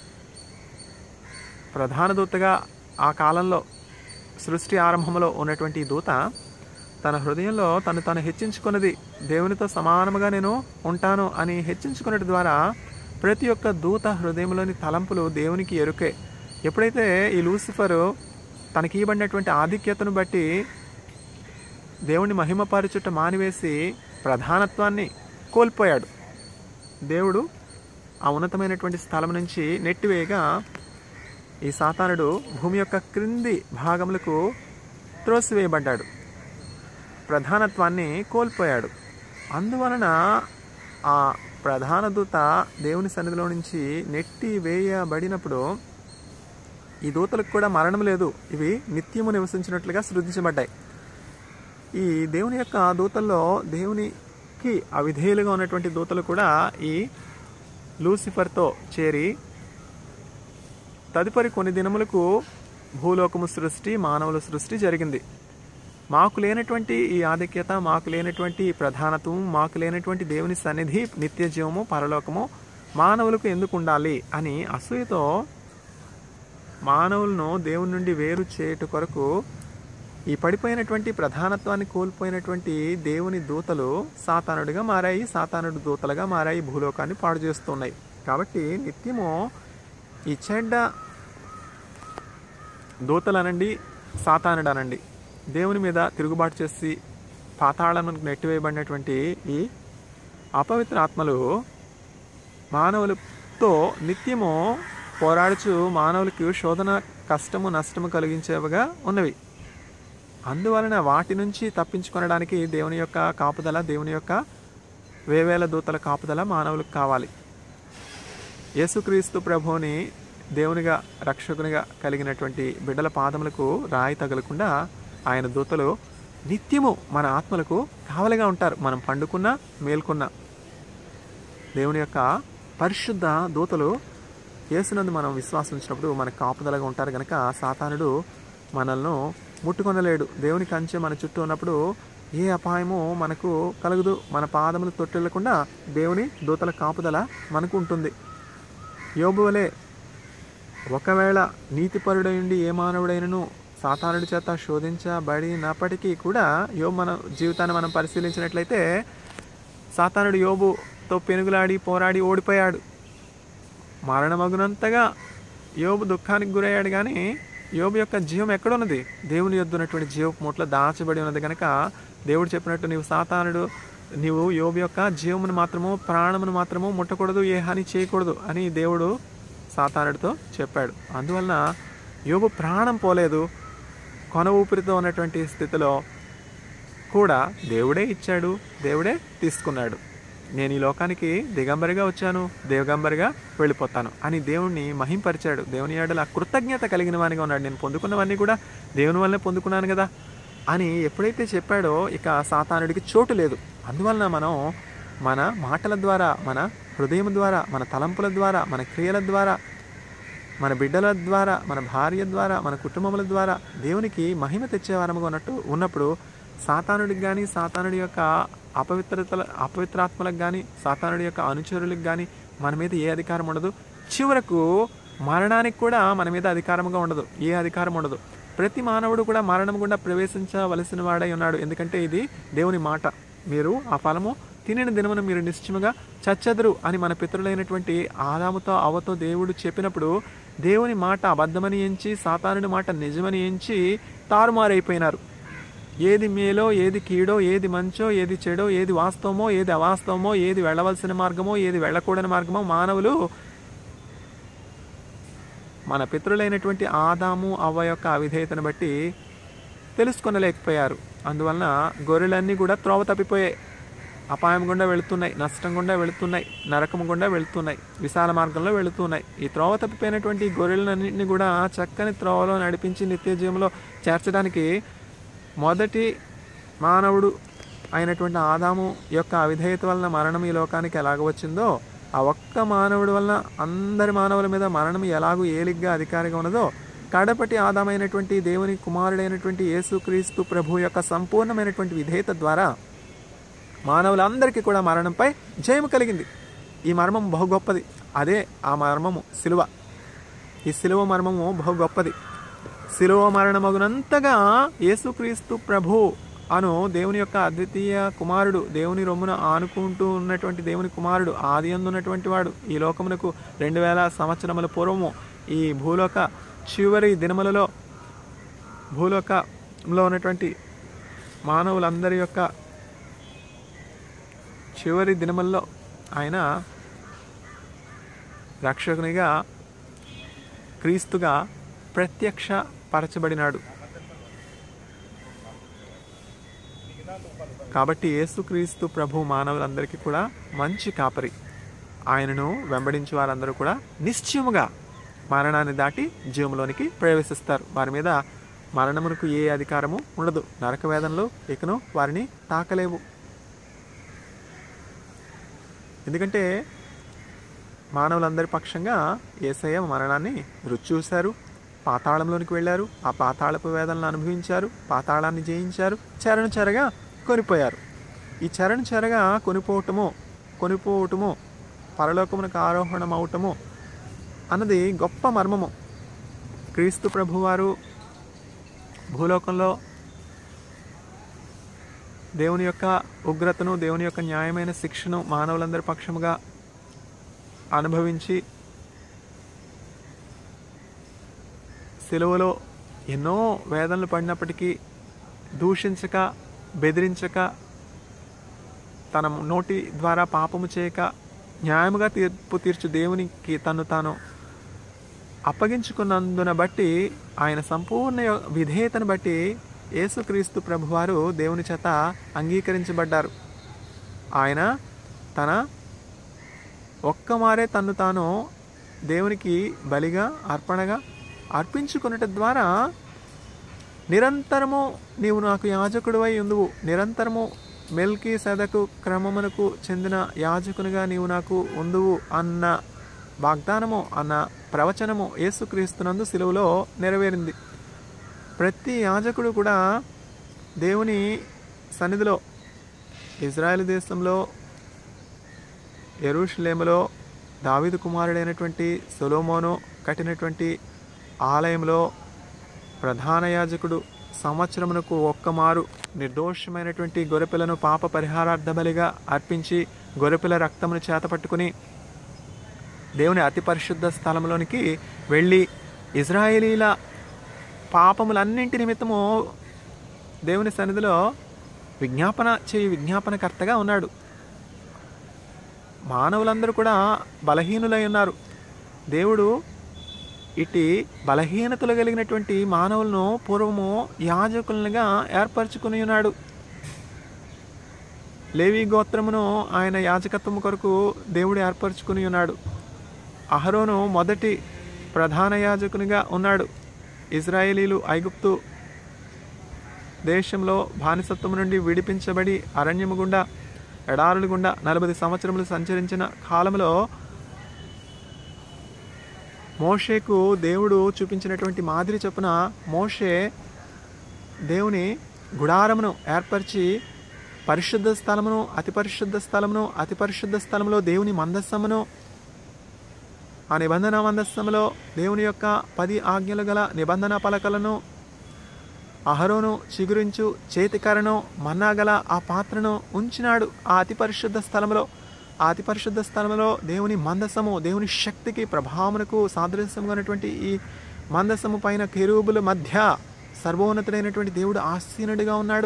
ప్రధాన దూతగా ఆ కాలంలో సృష్టి ఆరంభంలో ఉన్నటువంటి ఈ దూత తన హృదయంలో తను తాను హెచ్చించుకున్నది దేవునితో సమానముగా నేను ఉంటాను అని హెచ్చించుకున్నటి ద్వారా ప్రతి ఒక్క దూత హృదయంలోని తలంపులు దేవునికి ఎరుకే ఎప్పుడైతే ఈ లూసిఫరు తనకి ఇవ్వబడినటువంటి ఆధిక్యతను బట్టి దేవుని మహిమపరచుట మానివేసి ప్రధానత్వాన్ని కోల్పోయాడు దేవుడు ఆ ఉన్నతమైనటువంటి స్థలం నుంచి నెట్టివేయగా ఈ సాతానుడు భూమి యొక్క క్రింది భాగములకు త్రోసివేయబడ్డాడు ప్రధానత్వాన్ని కోల్పోయాడు అందువలన ఆ ప్రధాన దూత దేవుని సన్నిధిలో నుంచి నెట్టి వేయబడినప్పుడు ఈ దూతలకు కూడా మరణం లేదు ఇవి నిత్యము నివసించినట్లుగా సృజించబడ్డాయి ఈ దేవుని యొక్క దూతల్లో దేవునికి అవిధేయులుగా ఉన్నటువంటి దూతలు కూడా ఈ లూసిఫర్తో చేరి తదుపరి కొన్ని దినములకు భూలోకము సృష్టి మానవుల సృష్టి జరిగింది మాకు లేనటువంటి ఈ ఆధిక్యత మాకు లేనటువంటి ఈ ప్రధానత్వం మాకు లేనటువంటి దేవుని సన్నిధి నిత్య జీవము పరలోకము మానవులకు ఎందుకు ఉండాలి అని అసూయతో మానవులను దేవుని నుండి వేరు చేయుట కొరకు ఈ పడిపోయినటువంటి ప్రధానత్వాన్ని కోల్పోయినటువంటి దేవుని దూతలు సాతానుడిగా మారాయి సాతానుడి దూతలుగా మారాయి భూలోకాన్ని పాడు చేస్తున్నాయి కాబట్టి నిత్యము ఈ చెడ్డ దూతలనండి సాతానుడు అనండి దేవుని మీద తిరుగుబాటు చేసి పాతాళానికి నెట్టివేయబడినటువంటి ఈ అపవిత్ర ఆత్మలు మానవులతో నిత్యము పోరాడుచు మానవులకు శోధన కష్టము నష్టము కలిగించేవిగా ఉన్నవి అందువలన వాటి నుంచి తప్పించుకొనడానికి దేవుని యొక్క కాపుదల దేవుని యొక్క వేవేల దూతల కాపుదల మానవులకు కావాలి యేసుక్రీస్తు ప్రభువుని దేవునిగా రక్షకునిగా కలిగినటువంటి బిడ్డల పాదములకు రాయి తగలకుండా ఆయన దూతలు నిత్యము మన ఆత్మలకు కావలిగా ఉంటారు మనం పండుకున్నా మేల్కొన్నా దేవుని యొక్క పరిశుద్ధ దూతలు యేసునందు మనం విశ్వాసం ఉంచినప్పుడు మన కాపుదలగా ఉంటారు కనుక సాతానుడు మనల్ని ముట్టుకొనలేడు దేవుని కంచె మన చుట్టూ ఉన్నప్పుడు ఏ అపాయము మనకు కలగదు మన పాదములు తొట్టెళ్లకుండా దేవుని దూతల కాపుదల మనకు ఉంటుంది యోబు వలె ఒకవేళ నీతిపరుడైండి ఏ మానవుడైనను సాతానుడి చేత శోధించబడినప్పటికీ కూడా యోబు మన జీవితాన్ని మనం పరిశీలించినట్లయితే సాతానుడు యోబుతో పెనుగులాడి పోరాడి ఓడిపోయాడు మరణమగునంతగా యోబు దుఃఖానికి గురయ్యాడు కానీ యోబు యొక్క జీవం ఎక్కడున్నది దేవుని యొద్దున్నటువంటి జీవపు మూట్లో దాచబడి ఉన్నది కనుక దేవుడు చెప్పినట్టు నీవు సాతానుడు నీవు యోబు యొక్క జీవమును మాత్రము ప్రాణమును మాత్రము ముట్టకూడదు ఏ హాని చేయకూడదు అని దేవుడు సాతానుడితో చెప్పాడు అందువలన యోబు ప్రాణం పోలేదు కొన ఊపిరితో ఉన్నటువంటి స్థితిలో కూడా దేవుడే ఇచ్చాడు దేవుడే తీసుకున్నాడు నేను ఈ లోకానికి దిగంబరిగా వచ్చాను దిగంబరిగా వెళ్ళిపోతాను అని దేవుణ్ణి మహింపరిచాడు దేవుని ఏడల కృతజ్ఞత కలిగిన వానిగా ఉన్నాడు నేను పొందుకున్నవన్నీ కూడా దేవుని వల్లనే పొందుకున్నాను కదా అని ఎప్పుడైతే చెప్పాడో ఇక సాతానుడికి చోటు లేదు అందువలన మనం మన మాటల ద్వారా మన హృదయం ద్వారా మన తలంపుల ద్వారా మన క్రియల ద్వారా మన బిడ్డల ద్వారా మన భార్య ద్వారా మన కుటుంబముల ద్వారా దేవునికి మహిమ తెచ్చేవారముగా ఉన్నట్టు ఉన్నప్పుడు సాతానుడికి కానీ సాతానుడి యొక్క అపవిత్రతల అపవిత్రాత్మలకు కానీ సాతానుడి యొక్క అనుచరులకు కానీ మన మీద ఏ అధికారం ఉండదు చివరకు మరణానికి కూడా మన మీద అధికారముగా ఉండదు ఏ అధికారం ఉండదు ప్రతి మానవుడు కూడా మరణం గుండా ప్రవేశించవలసిన వాడై ఉన్నాడు ఎందుకంటే ఇది దేవుని మాట మీరు ఆ ఫలము తినిన దినమున మీరు నిశ్చయముగా చచ్చదురు అని మన పితరులైనటువంటి ఆదాముతో అవతో దేవుడు చెప్పినప్పుడు దేవుని మాట అబద్ధమని ఎంచి సాతానుడి మాట నిజమని ఎంచి తారుమారైపోయినారు ఏది మేలో ఏది కీడో ఏది మంచో ఏది చెడో ఏది వాస్తవమో ఏది అవాస్తవమో ఏది వెళ్ళవలసిన మార్గమో ఏది వెళ్ళకూడని మార్గమో మానవులు మన పితృలైనటువంటి ఆదాము అవ్వ యొక్క అవిధేయతను బట్టి తెలుసుకొనలేకపోయారు అందువలన గొర్రెలన్నీ కూడా త్రోవ తప్పిపోయాయి అపాయం గుండా వెళుతున్నాయి నష్టం గుండా వెళుతున్నాయి నరకం గుండా వెళుతున్నాయి విశాల మార్గంలో వెళుతున్నాయి ఈ త్రోవ తప్పిపోయినటువంటి ఈ గొర్రెలన్నింటినీ కూడా చక్కని త్రోవలో నడిపించి నిత్య జీవంలో చేర్చడానికి మొదటి మానవుడు అయినటువంటి ఆదాము యొక్క అవిధేయత వలన మరణం ఈ లోకానికి ఎలాగ వచ్చిందో ఆ ఒక్క మానవుడి వలన అందరి మానవుల మీద మరణం ఎలాగూ ఏలిగ్గా అధికారిగా ఉన్నదో కడపటి ఆదామైనటువంటి దేవుని కుమారుడైనటువంటి యేసుక్రీస్తు ప్రభు యొక్క సంపూర్ణమైనటువంటి విధేయత ద్వారా మానవులందరికీ కూడా మరణంపై జయము కలిగింది ఈ మర్మం బహు గొప్పది అదే ఆ మర్మము సిలువ ఈ సిలువ మర్మము బహు గొప్పది సిలువ మరణమగునంతగా యేసుక్రీస్తు ప్రభు అను దేవుని యొక్క అద్వితీయ కుమారుడు దేవుని రొమ్మున ఆనుకుంటూ ఉన్నటువంటి దేవుని కుమారుడు ఆది అందు ఉన్నటువంటి వాడు ఈ లోకమునకు రెండు వేల సంవత్సరముల పూర్వము ఈ భూలోక చివరి దినములలో భూలోకంలో ఉన్నటువంటి మానవులందరి యొక్క చివరి దినముల్లో ఆయన రక్షకునిగా క్రీస్తుగా ప్రత్యక్ష పరచబడినాడు కాబట్టి యేసుక్రీస్తు ప్రభు మానవులందరికీ కూడా మంచి కాపరి ఆయనను వెంబడించి వారందరూ కూడా నిశ్చయముగా మరణాన్ని దాటి జీవంలోనికి ప్రవేశిస్తారు వారి మీద మరణమునకు ఏ అధికారము ఉండదు నరక వేదనలు ఇకను వారిని తాకలేవు ఎందుకంటే మానవులందరి పక్షంగా ఏసయ్య మరణాన్ని రుచి చూశారు పాతాళంలోనికి వెళ్ళారు ఆ పాతాళపు వేదనలు అనుభవించారు పాతాళాన్ని జయించారు చెరను చెరగా కొనిపోయారు ఈ చెరను చెరగా కొనిపోవటము కొనిపోవటము పరలోకమునకు ఆరోహణం అవటము అన్నది గొప్ప మర్మము క్రీస్తు ప్రభువారు భూలోకంలో దేవుని యొక్క ఉగ్రతను దేవుని యొక్క న్యాయమైన శిక్షను మానవులందరి పక్షముగా అనుభవించి సెలవులో ఎన్నో వేదనలు పడినప్పటికీ దూషించక బెదిరించక తన నోటి ద్వారా పాపము చేయక న్యాయముగా తీర్పు తీర్చు దేవునికి తను తాను అప్పగించుకున్నందున బట్టి ఆయన సంపూర్ణ యొ- విధేయతను బట్టి యేసుక్రీస్తు ప్రభువారు దేవుని చేత అంగీకరించబడ్డారు ఆయన తన ఒక్కమారే తన్ను తాను దేవునికి బలిగా అర్పణగా అర్పించుకున్నట ద్వారా నిరంతరము నీవు నాకు యాజకుడివై ఉందువు నిరంతరము మెల్కి సెదకు క్రమమునకు చెందిన యాజకునిగా నీవు నాకు ఉందువు అన్న వాగ్దానము అన్న ప్రవచనము యేసుక్రీస్తునందు సిలువలో నెరవేరింది ప్రతి యాజకుడు కూడా దేవుని సన్నిధిలో ఇజ్రాయెల్ దేశంలో ఎరుషలేములో దావీదు కుమారుడైనటువంటి సొలోమోను కట్టినటువంటి ఆలయంలో ప్రధాన యాజకుడు సంవత్సరమునకు ఒక్కమారు నిర్దోషమైనటువంటి గొర్రెపిల్లను పాప పరిహారార్థ బలిగా అర్పించి గొర్రెపిల్ల రక్తమును చేతపట్టుకుని దేవుని అతి పరిశుద్ధ స్థలంలోనికి వెళ్ళి ఇజ్రాయేలీల పాపములన్నింటి నిమిత్తము దేవుని సన్నిధిలో విజ్ఞాపన చేయి విజ్ఞాపనకర్తగా ఉన్నాడు మానవులందరూ కూడా బలహీనులై ఉన్నారు దేవుడు ఇటు బలహీనతలు కలిగినటువంటి మానవులను పూర్వము యాజకులుగా ఏర్పరచుకుని ఉన్నాడు లేవి గోత్రమును ఆయన యాజకత్వము కొరకు దేవుడు ఏర్పరచుకుని ఉన్నాడు అహరోను మొదటి ప్రధాన యాజకునిగా ఉన్నాడు ఇజ్రాయేలీలు ఐగుప్తు దేశంలో బానిసత్వం నుండి విడిపించబడి అరణ్యము గుండా ఎడారులు గుండా నలభై సంవత్సరములు సంచరించిన కాలంలో మోషేకు దేవుడు చూపించినటువంటి మాదిరి చొప్పున మోషే దేవుని గుడారమును ఏర్పరిచి పరిశుద్ధ స్థలమును అతి పరిశుద్ధ స్థలమును అతి పరిశుద్ధ స్థలములో దేవుని మందస్సమును ఆ నిబంధన మందస్సములో దేవుని యొక్క పది ఆజ్ఞలు గల నిబంధన పలకలను అహరోను చిగురించు చేతికరను మన్నా గల ఆ పాత్రను ఉంచినాడు ఆ అతి పరిశుద్ధ స్థలంలో ఆ అతి పరిశుద్ధ స్థలంలో దేవుని మందసము దేవుని శక్తికి ప్రభావమునకు సాదృశ్యంగా ఉన్నటువంటి ఈ మందసము పైన కెరూబుల మధ్య సర్వోన్నతుడైనటువంటి దేవుడు ఆసీనుడిగా ఉన్నాడు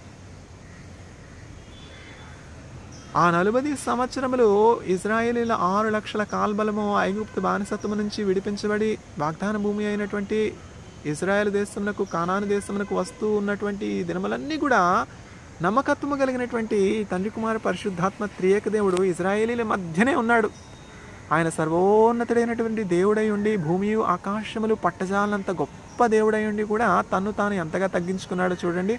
ఆ నలభై సంవత్సరములు ఇజ్రాయేలీల ఆరు లక్షల కాల్బలము ఐగుప్తు బానిసత్వము నుంచి విడిపించబడి వాగ్దాన భూమి అయినటువంటి ఇజ్రాయెల్ దేశమునకు కానాను దేశమునకు వస్తూ ఉన్నటువంటి ఈ దినములన్నీ కూడా నమ్మకత్వము కలిగినటువంటి తండ్రి కుమార పరిశుద్ధాత్మ త్రియేక దేవుడు ఇజ్రాయేలీల మధ్యనే ఉన్నాడు ఆయన సర్వోన్నతుడైనటువంటి దేవుడై ఉండి భూమి ఆకాశములు పట్టజాలంత గొప్ప దేవుడై ఉండి కూడా తన్ను తాను ఎంతగా తగ్గించుకున్నాడో చూడండి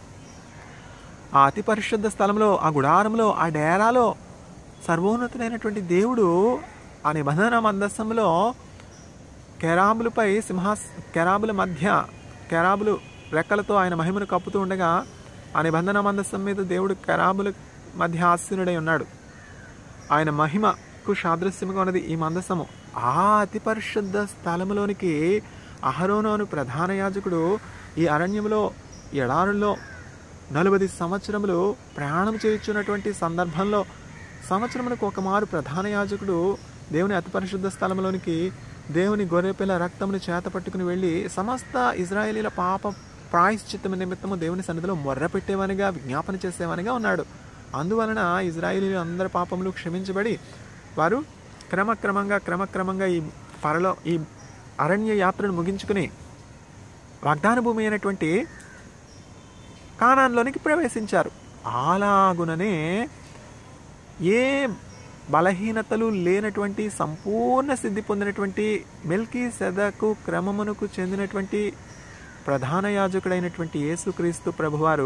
ఆ అతి పరిశుద్ధ స్థలంలో ఆ గుడారంలో ఆ డేరాలో సర్వోన్నతుడైనటువంటి దేవుడు ఆ నిబంధన మందస్సంలో కెరాబులపై సింహాస్ కెరాబుల మధ్య కెరాబులు రెక్కలతో ఆయన మహిమను కప్పుతూ ఉండగా ఆ నిబంధన మందస్సం మీద దేవుడు కెరాబుల మధ్య ఆసీనుడై ఉన్నాడు ఆయన మహిమ అర్కు సాదృశ్యముగా ఉన్నది ఈ మందసము ఆ అతి పరిశుద్ధ స్థలములోనికి అహరోనోను ప్రధాన యాజకుడు ఈ అరణ్యంలో ఎడారుల్లో నలభై సంవత్సరములు ప్రయాణం చేయుచున్నటువంటి సందర్భంలో సంవత్సరములకు ఒక మారు ప్రధాన యాజకుడు దేవుని అతి పరిశుద్ధ స్థలంలోనికి దేవుని గొర్రెపిల్ల రక్తమును చేత పట్టుకుని వెళ్ళి సమస్త ఇజ్రాయేలీల పాప ప్రాయశ్చిత్తము నిమిత్తము దేవుని సన్నిధిలో మొర్ర పెట్టేవానిగా విజ్ఞాపన చేసేవానిగా ఉన్నాడు అందువలన ఇజ్రాయేలీలు అందరి పాపములు క్షమించబడి వారు క్రమక్రమంగా క్రమక్రమంగా ఈ పరలో ఈ అరణ్య యాత్రను ముగించుకుని వాగ్దాన భూమి అయినటువంటి కానాన్లోనికి ప్రవేశించారు అలాగుననే ఏ బలహీనతలు లేనటువంటి సంపూర్ణ సిద్ధి పొందినటువంటి మిల్కీ సెదకు క్రమమునకు చెందినటువంటి ప్రధాన యాజకుడైనటువంటి యేసుక్రీస్తు ప్రభువారు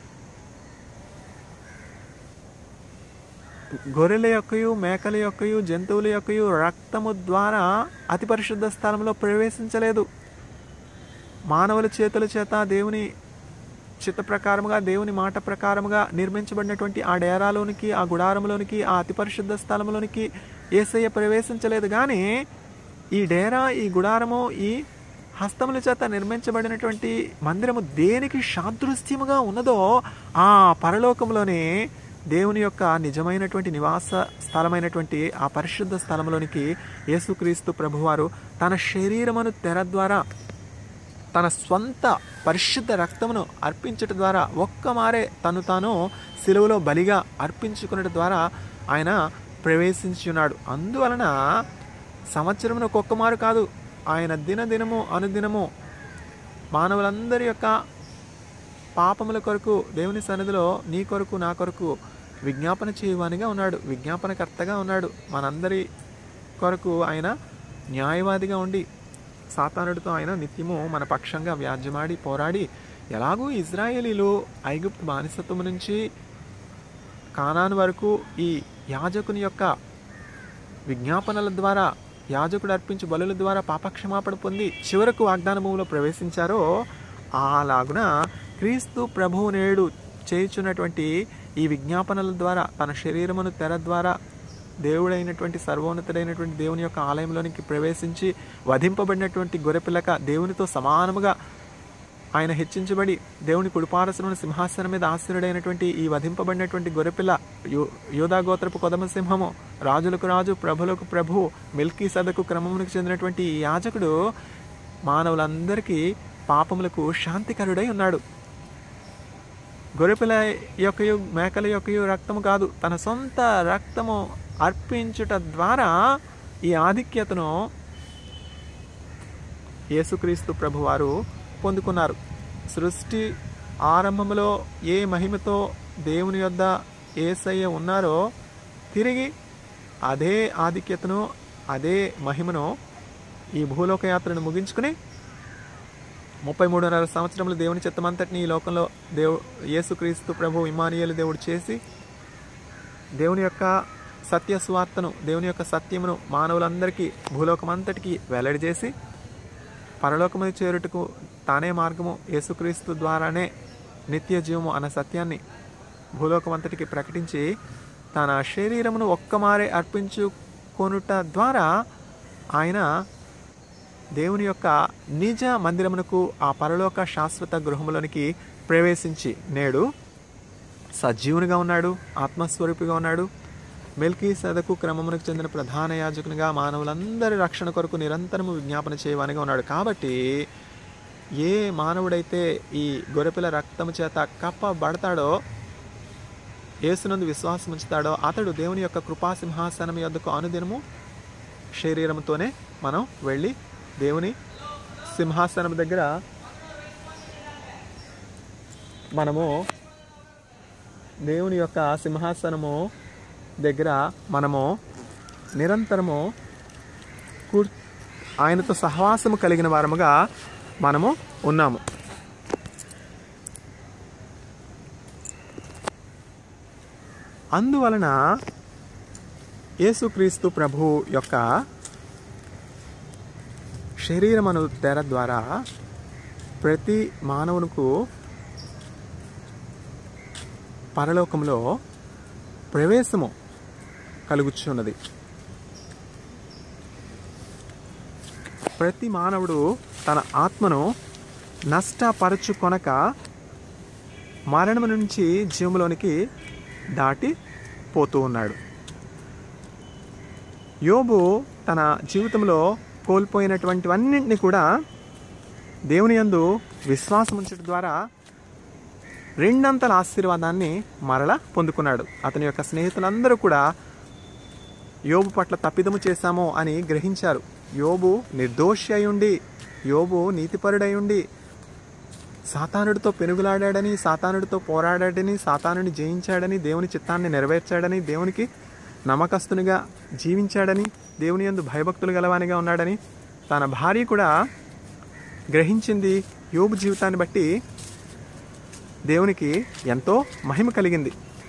గొర్రెల యొక్కయు మేకల యొక్కయు జంతువుల యొక్కయు రక్తము ద్వారా అతి పరిశుద్ధ స్థలంలో ప్రవేశించలేదు మానవుల చేతుల చేత దేవుని చిత్త ప్రకారముగా దేవుని మాట ప్రకారముగా నిర్మించబడినటువంటి ఆ డేరాలోనికి ఆ గుడారంలోనికి ఆ అతి పరిశుద్ధ స్థలంలోనికి ఏసయ్య ప్రవేశించలేదు కానీ ఈ డేరా ఈ గుడారము ఈ హస్తముల చేత నిర్మించబడినటువంటి మందిరము దేనికి సాదృశ్యముగా ఉన్నదో ఆ పరలోకంలోనే దేవుని యొక్క నిజమైనటువంటి నివాస స్థలమైనటువంటి ఆ పరిశుద్ధ స్థలంలోనికి యేసుక్రీస్తు ప్రభువారు తన శరీరమును తెర ద్వారా తన స్వంత పరిశుద్ధ రక్తమును అర్పించటం ద్వారా ఒక్క మారే తను తాను సిలువలో బలిగా అర్పించుకున్నట ద్వారా ఆయన ప్రవేశించి ఉన్నాడు అందువలన సంవత్సరమును ఒక్కొక్క మారు కాదు ఆయన దినదినము అనుదినము మానవులందరి యొక్క పాపముల కొరకు దేవుని సన్నిధిలో నీ కొరకు నా కొరకు విజ్ఞాపన చేయవానిగా ఉన్నాడు విజ్ఞాపనకర్తగా ఉన్నాడు మనందరి కొరకు ఆయన న్యాయవాదిగా ఉండి సాతానుడితో ఆయన నిత్యము మన పక్షంగా వ్యాజ్యమాడి పోరాడి ఎలాగూ ఇజ్రాయేలీలు ఐగుప్తు బానిసత్వం నుంచి కానాన్ వరకు ఈ యాజకుని యొక్క విజ్ఞాపనల ద్వారా యాజకుడు అర్పించు బలుల ద్వారా పాపక్షమాపణ పొంది చివరకు వాగ్దాన భూమిలో ప్రవేశించారో అలాగున క్రీస్తు ప్రభువు నేడు చేయుచున్నటువంటి ఈ విజ్ఞాపనల ద్వారా తన శరీరమును తెర ద్వారా దేవుడైనటువంటి సర్వోన్నతుడైనటువంటి దేవుని యొక్క ఆలయంలోనికి ప్రవేశించి వధింపబడినటువంటి గొర్రెపిల్లక దేవునితో సమానముగా ఆయన హెచ్చించబడి దేవుని కుడిపారసనుని సింహాసనం మీద ఆశ్చర్యుడైనటువంటి ఈ వధింపబడినటువంటి గొర్రెపిల్ల యో- యోధా గోత్రపు కొదమ సింహము రాజులకు రాజు ప్రభులకు ప్రభు మిల్కీ సదకు క్రమమునికి చెందినటువంటి ఈ యాజకుడు మానవులందరికీ పాపములకు శాంతికరుడై ఉన్నాడు గొర్రెపిల్ల యొక్కయు మేకల యొక్కయు రక్తము కాదు తన సొంత రక్తము అర్పించుట ద్వారా ఈ ఆధిక్యతను యేసుక్రీస్తు ప్రభువారు పొందుకున్నారు సృష్టి ఆరంభంలో ఏ మహిమతో దేవుని యొద్ద ఏసయ్య ఉన్నారో తిరిగి అదే ఆధిక్యతను అదే మహిమను ఈ భూలోక యాత్రను ముగించుకుని ముప్పై మూడున్నర సంవత్సరములు దేవుని చిత్తమంతటిని ఈ లోకంలో దేవు యేసుక్రీస్తు ప్రభు ఇమానియలు దేవుడు చేసి దేవుని యొక్క సత్య స్వార్తను దేవుని యొక్క సత్యమును మానవులందరికీ భూలోకమంతటికి వెల్లడి చేసి పరలోకము చేరుటకు తానే మార్గము యేసుక్రీస్తు ద్వారానే నిత్య జీవము అన్న సత్యాన్ని భూలోకమంతటికి ప్రకటించి తన శరీరమును ఒక్కమారే అర్పించుకొనుట ద్వారా ఆయన దేవుని యొక్క నిజ మందిరమునకు ఆ పరలోక శాశ్వత గృహములోనికి ప్రవేశించి నేడు సజీవునిగా ఉన్నాడు ఆత్మస్వరూపిగా ఉన్నాడు మెల్కీ సదకు క్రమమునకు చెందిన ప్రధాన యాజకునిగా మానవులందరి రక్షణ కొరకు నిరంతరము విజ్ఞాపన చేయవానిగా ఉన్నాడు కాబట్టి ఏ మానవుడైతే ఈ గొర్రెపిల్ల రక్తము చేత కప్పబడతాడో యేసునందు విశ్వాసం ఉంచుతాడో అతడు దేవుని యొక్క కృపా సింహాసనం యొద్దకు అనుదినము శరీరంతోనే మనం వెళ్ళి దేవుని సింహాసనం దగ్గర మనము దేవుని యొక్క సింహాసనము దగ్గర మనము నిరంతరము కూర్ ఆయనతో సహవాసము కలిగిన వారముగా మనము ఉన్నాము అందువలన యేసుక్రీస్తు ప్రభు యొక్క శరీరమను తెర ద్వారా ప్రతి మానవునికి పరలోకంలో ప్రవేశము కలుగుచున్నది ప్రతి మానవుడు తన ఆత్మను నష్టపరచుకొనక మరణం నుంచి జీవంలోనికి దాటి పోతూ ఉన్నాడు యోబు తన జీవితంలో కోల్పోయినటువంటివన్నింటినీ కూడా దేవుని యందు విశ్వాసం ఉంచడం ద్వారా రెండంతల ఆశీర్వాదాన్ని మరల పొందుకున్నాడు అతని యొక్క స్నేహితులందరూ కూడా యోబు పట్ల తప్పిదము చేశాము అని గ్రహించారు యోబు నిర్దోషి అయి యోబు నీతిపరుడై ఉండి సాతానుడితో పెనుగులాడాడని సాతానుడితో పోరాడాడని సాతానుని జయించాడని దేవుని చిత్తాన్ని నెరవేర్చాడని దేవునికి నమ్మకస్తునిగా జీవించాడని దేవుని యందు భయభక్తులు గలవానిగా ఉన్నాడని తన భార్య కూడా గ్రహించింది యోబు జీవితాన్ని బట్టి దేవునికి ఎంతో మహిమ కలిగింది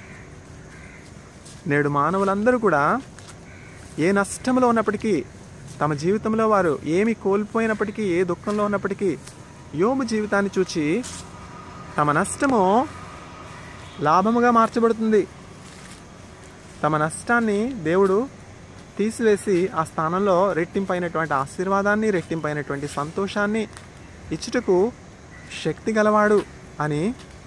నేడు మానవులందరూ కూడా ఏ నష్టంలో ఉన్నప్పటికీ తమ జీవితంలో వారు ఏమి కోల్పోయినప్పటికీ ఏ దుఃఖంలో ఉన్నప్పటికీ యోబు జీవితాన్ని చూచి తమ నష్టము లాభముగా మార్చబడుతుంది తమ నష్టాన్ని దేవుడు తీసివేసి ఆ స్థానంలో రెట్టింపైనటువంటి ఆశీర్వాదాన్ని రెట్టింపైనటువంటి సంతోషాన్ని ఇచ్చుటకు శక్తి గలవాడు అని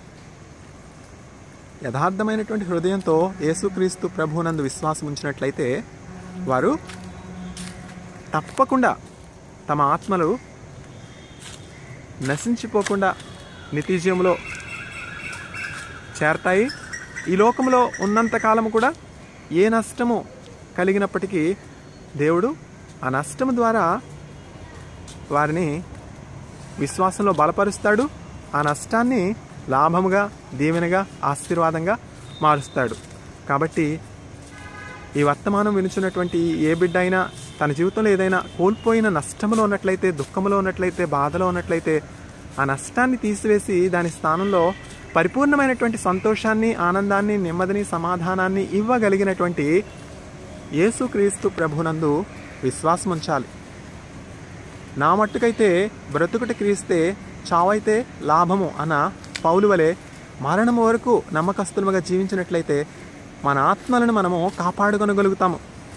యథార్థమైనటువంటి హృదయంతో యేసుక్రీస్తు ప్రభువునందు విశ్వాసం ఉంచినట్లయితే వారు తప్పకుండా తమ ఆత్మలు నశించిపోకుండా నిత్యజీవంలో చేరతాయి ఈ లోకంలో ఉన్నంత కాలము కూడా ఏ నష్టము కలిగినప్పటికీ దేవుడు ఆ నష్టము ద్వారా వారిని విశ్వాసంలో బలపరుస్తాడు ఆ నష్టాన్ని లాభముగా దీవెనగా ఆశీర్వాదంగా మారుస్తాడు కాబట్టి ఈ వర్తమానం వినుచున్నటువంటి ఏ బిడ్డ అయినా తన జీవితంలో ఏదైనా కోల్పోయిన నష్టంలో ఉన్నట్లయితే దుఃఖంలో ఉన్నట్లయితే బాధలో ఉన్నట్లయితే ఆ నష్టాన్ని తీసివేసి దాని స్థానంలో పరిపూర్ణమైనటువంటి సంతోషాన్ని ఆనందాన్ని నెమ్మదిని సమాధానాన్ని ఇవ్వగలిగినటువంటి యేసుక్రీస్తు ప్రభునందు విశ్వాసం ఉంచాలి నా మట్టుకైతే బ్రతుకుటి క్రీస్తే చావైతే లాభము అన్న పౌలు వలె మరణము వరకు నమ్మకస్తులుగా జీవించినట్లయితే మన ఆత్మలను మనము కాపాడుకొనగలుగుతాము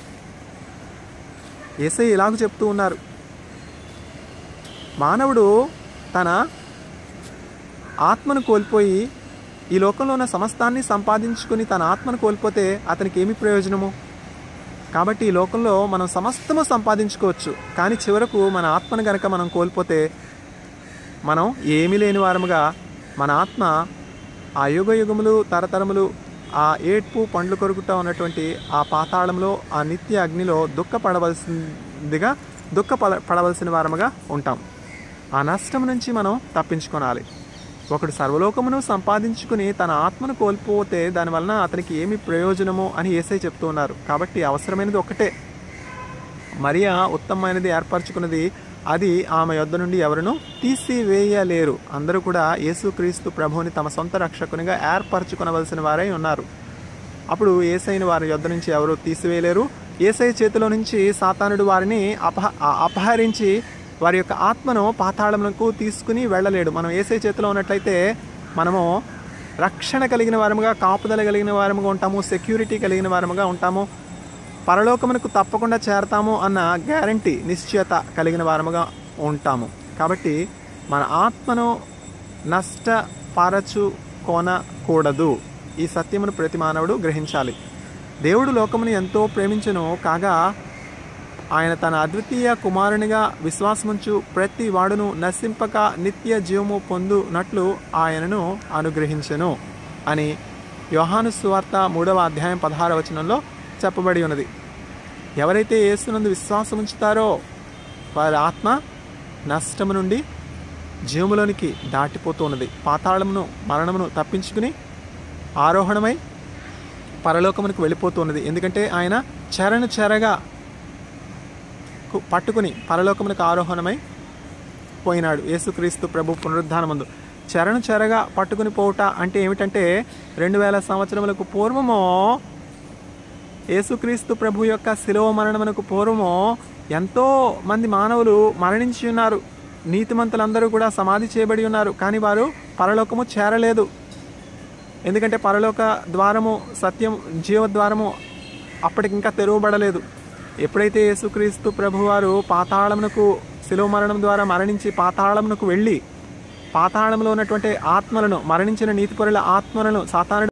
ఏసై ఇలాగ చెప్తూ ఉన్నారు మానవుడు తన ఆత్మను కోల్పోయి ఈ లోకంలో ఉన్న సమస్తాన్ని సంపాదించుకుని తన ఆత్మను కోల్పోతే అతనికి ఏమి ప్రయోజనము కాబట్టి ఈ లోకంలో మనం సమస్తము సంపాదించుకోవచ్చు కానీ చివరకు మన ఆత్మను గనక మనం కోల్పోతే మనం ఏమీ లేని వారముగా మన ఆత్మ ఆ యుగ యుగములు తరతరములు ఆ ఏడ్పు పండ్లు కొరుకుతూ ఉన్నటువంటి ఆ పాతాళంలో ఆ నిత్య అగ్నిలో దుఃఖపడవలసిందిగా దుఃఖపడ పడవలసిన వారముగా ఉంటాం ఆ నష్టం నుంచి మనం తప్పించుకోనాలి ఒకడు సర్వలోకమును సంపాదించుకుని తన ఆత్మను కోల్పోతే దానివలన అతనికి ఏమి ప్రయోజనమో అని ఏసై చెప్తూ ఉన్నారు కాబట్టి అవసరమైనది ఒకటే మరియా ఉత్తమమైనది ఏర్పరచుకున్నది అది ఆమె యొద్ద నుండి ఎవరును తీసివేయలేరు అందరూ కూడా యేసుక్రీస్తు ప్రభువుని తమ సొంత రక్షకునిగా ఏర్పరచుకునవలసిన వారై ఉన్నారు అప్పుడు ఏసైని వారి యొద్ద నుంచి ఎవరు తీసివేయలేరు ఏసై చేతిలో నుంచి సాతానుడు వారిని అపహ ఆ- అపహరించి వారి యొక్క ఆత్మను పాతాళములకు తీసుకుని వెళ్ళలేడు మనం ఏసై చేతిలో ఉన్నట్లయితే మనము రక్షణ కలిగిన వారముగా కాపుదల కలిగిన వారముగా ఉంటాము సెక్యూరిటీ కలిగిన వారముగా ఉంటాము పరలోకమునకు తప్పకుండా చేరతాము అన్న గ్యారంటీ నిశ్చయత కలిగిన వారముగా ఉంటాము కాబట్టి మన ఆత్మను నష్టపరచుకొనకూడదు ఈ సత్యమును ప్రతి మానవుడు గ్రహించాలి దేవుడు లోకమును ఎంతో ప్రేమించను కాగా ఆయన తన అద్వితీయ కుమారునిగా విశ్వాసముంచు ప్రతి వాడును నశింపక నిత్య జీవము పొందునట్లు ఆయనను అనుగ్రహించెను అని యోహాను సువార్త మూడవ అధ్యాయం పదహార వచనంలో చెప్పబడి ఉన్నది ఎవరైతే యేసునందు విశ్వాసం ఉంచుతారో వారి ఆత్మ నష్టము నుండి జీవములోనికి దాటిపోతూ ఉన్నది పాతాళమును మరణమును తప్పించుకుని ఆరోహణమై పరలోకమునికి వెళ్ళిపోతూ ఉన్నది ఎందుకంటే ఆయన చెరను చెరగా కు- పట్టుకుని పరలోకమునకు ఆరోహణమై పోయినాడు యేసుక్రీస్తు ప్రభు పునరుద్ధానమందు చెరను చెరగా పట్టుకుని పోవుట అంటే ఏమిటంటే రెండు వేల సంవత్సరములకు పూర్వము యేసుక్రీస్తు ప్రభు యొక్క శిలువ మరణమునకు పూర్వము ఎంతో మంది మానవులు మరణించి ఉన్నారు నీతిమంతులందరూ కూడా సమాధి చేయబడి ఉన్నారు కానీ వారు పరలోకము చేరలేదు ఎందుకంటే పరలోక ద్వారము సత్యం జీవద్వారము అప్పటికి ఇంకా తెరవబడలేదు ఎప్పుడైతే యేసుక్రీస్తు ప్రభువారు పాతాళమునకు శిలువ మరణం ద్వారా మరణించి పాతాళమునకు వెళ్ళి పాతాళంలో ఉన్నటువంటి ఆత్మలను మరణించిన నీతిపరుల ఆత్మలను సాతానుడు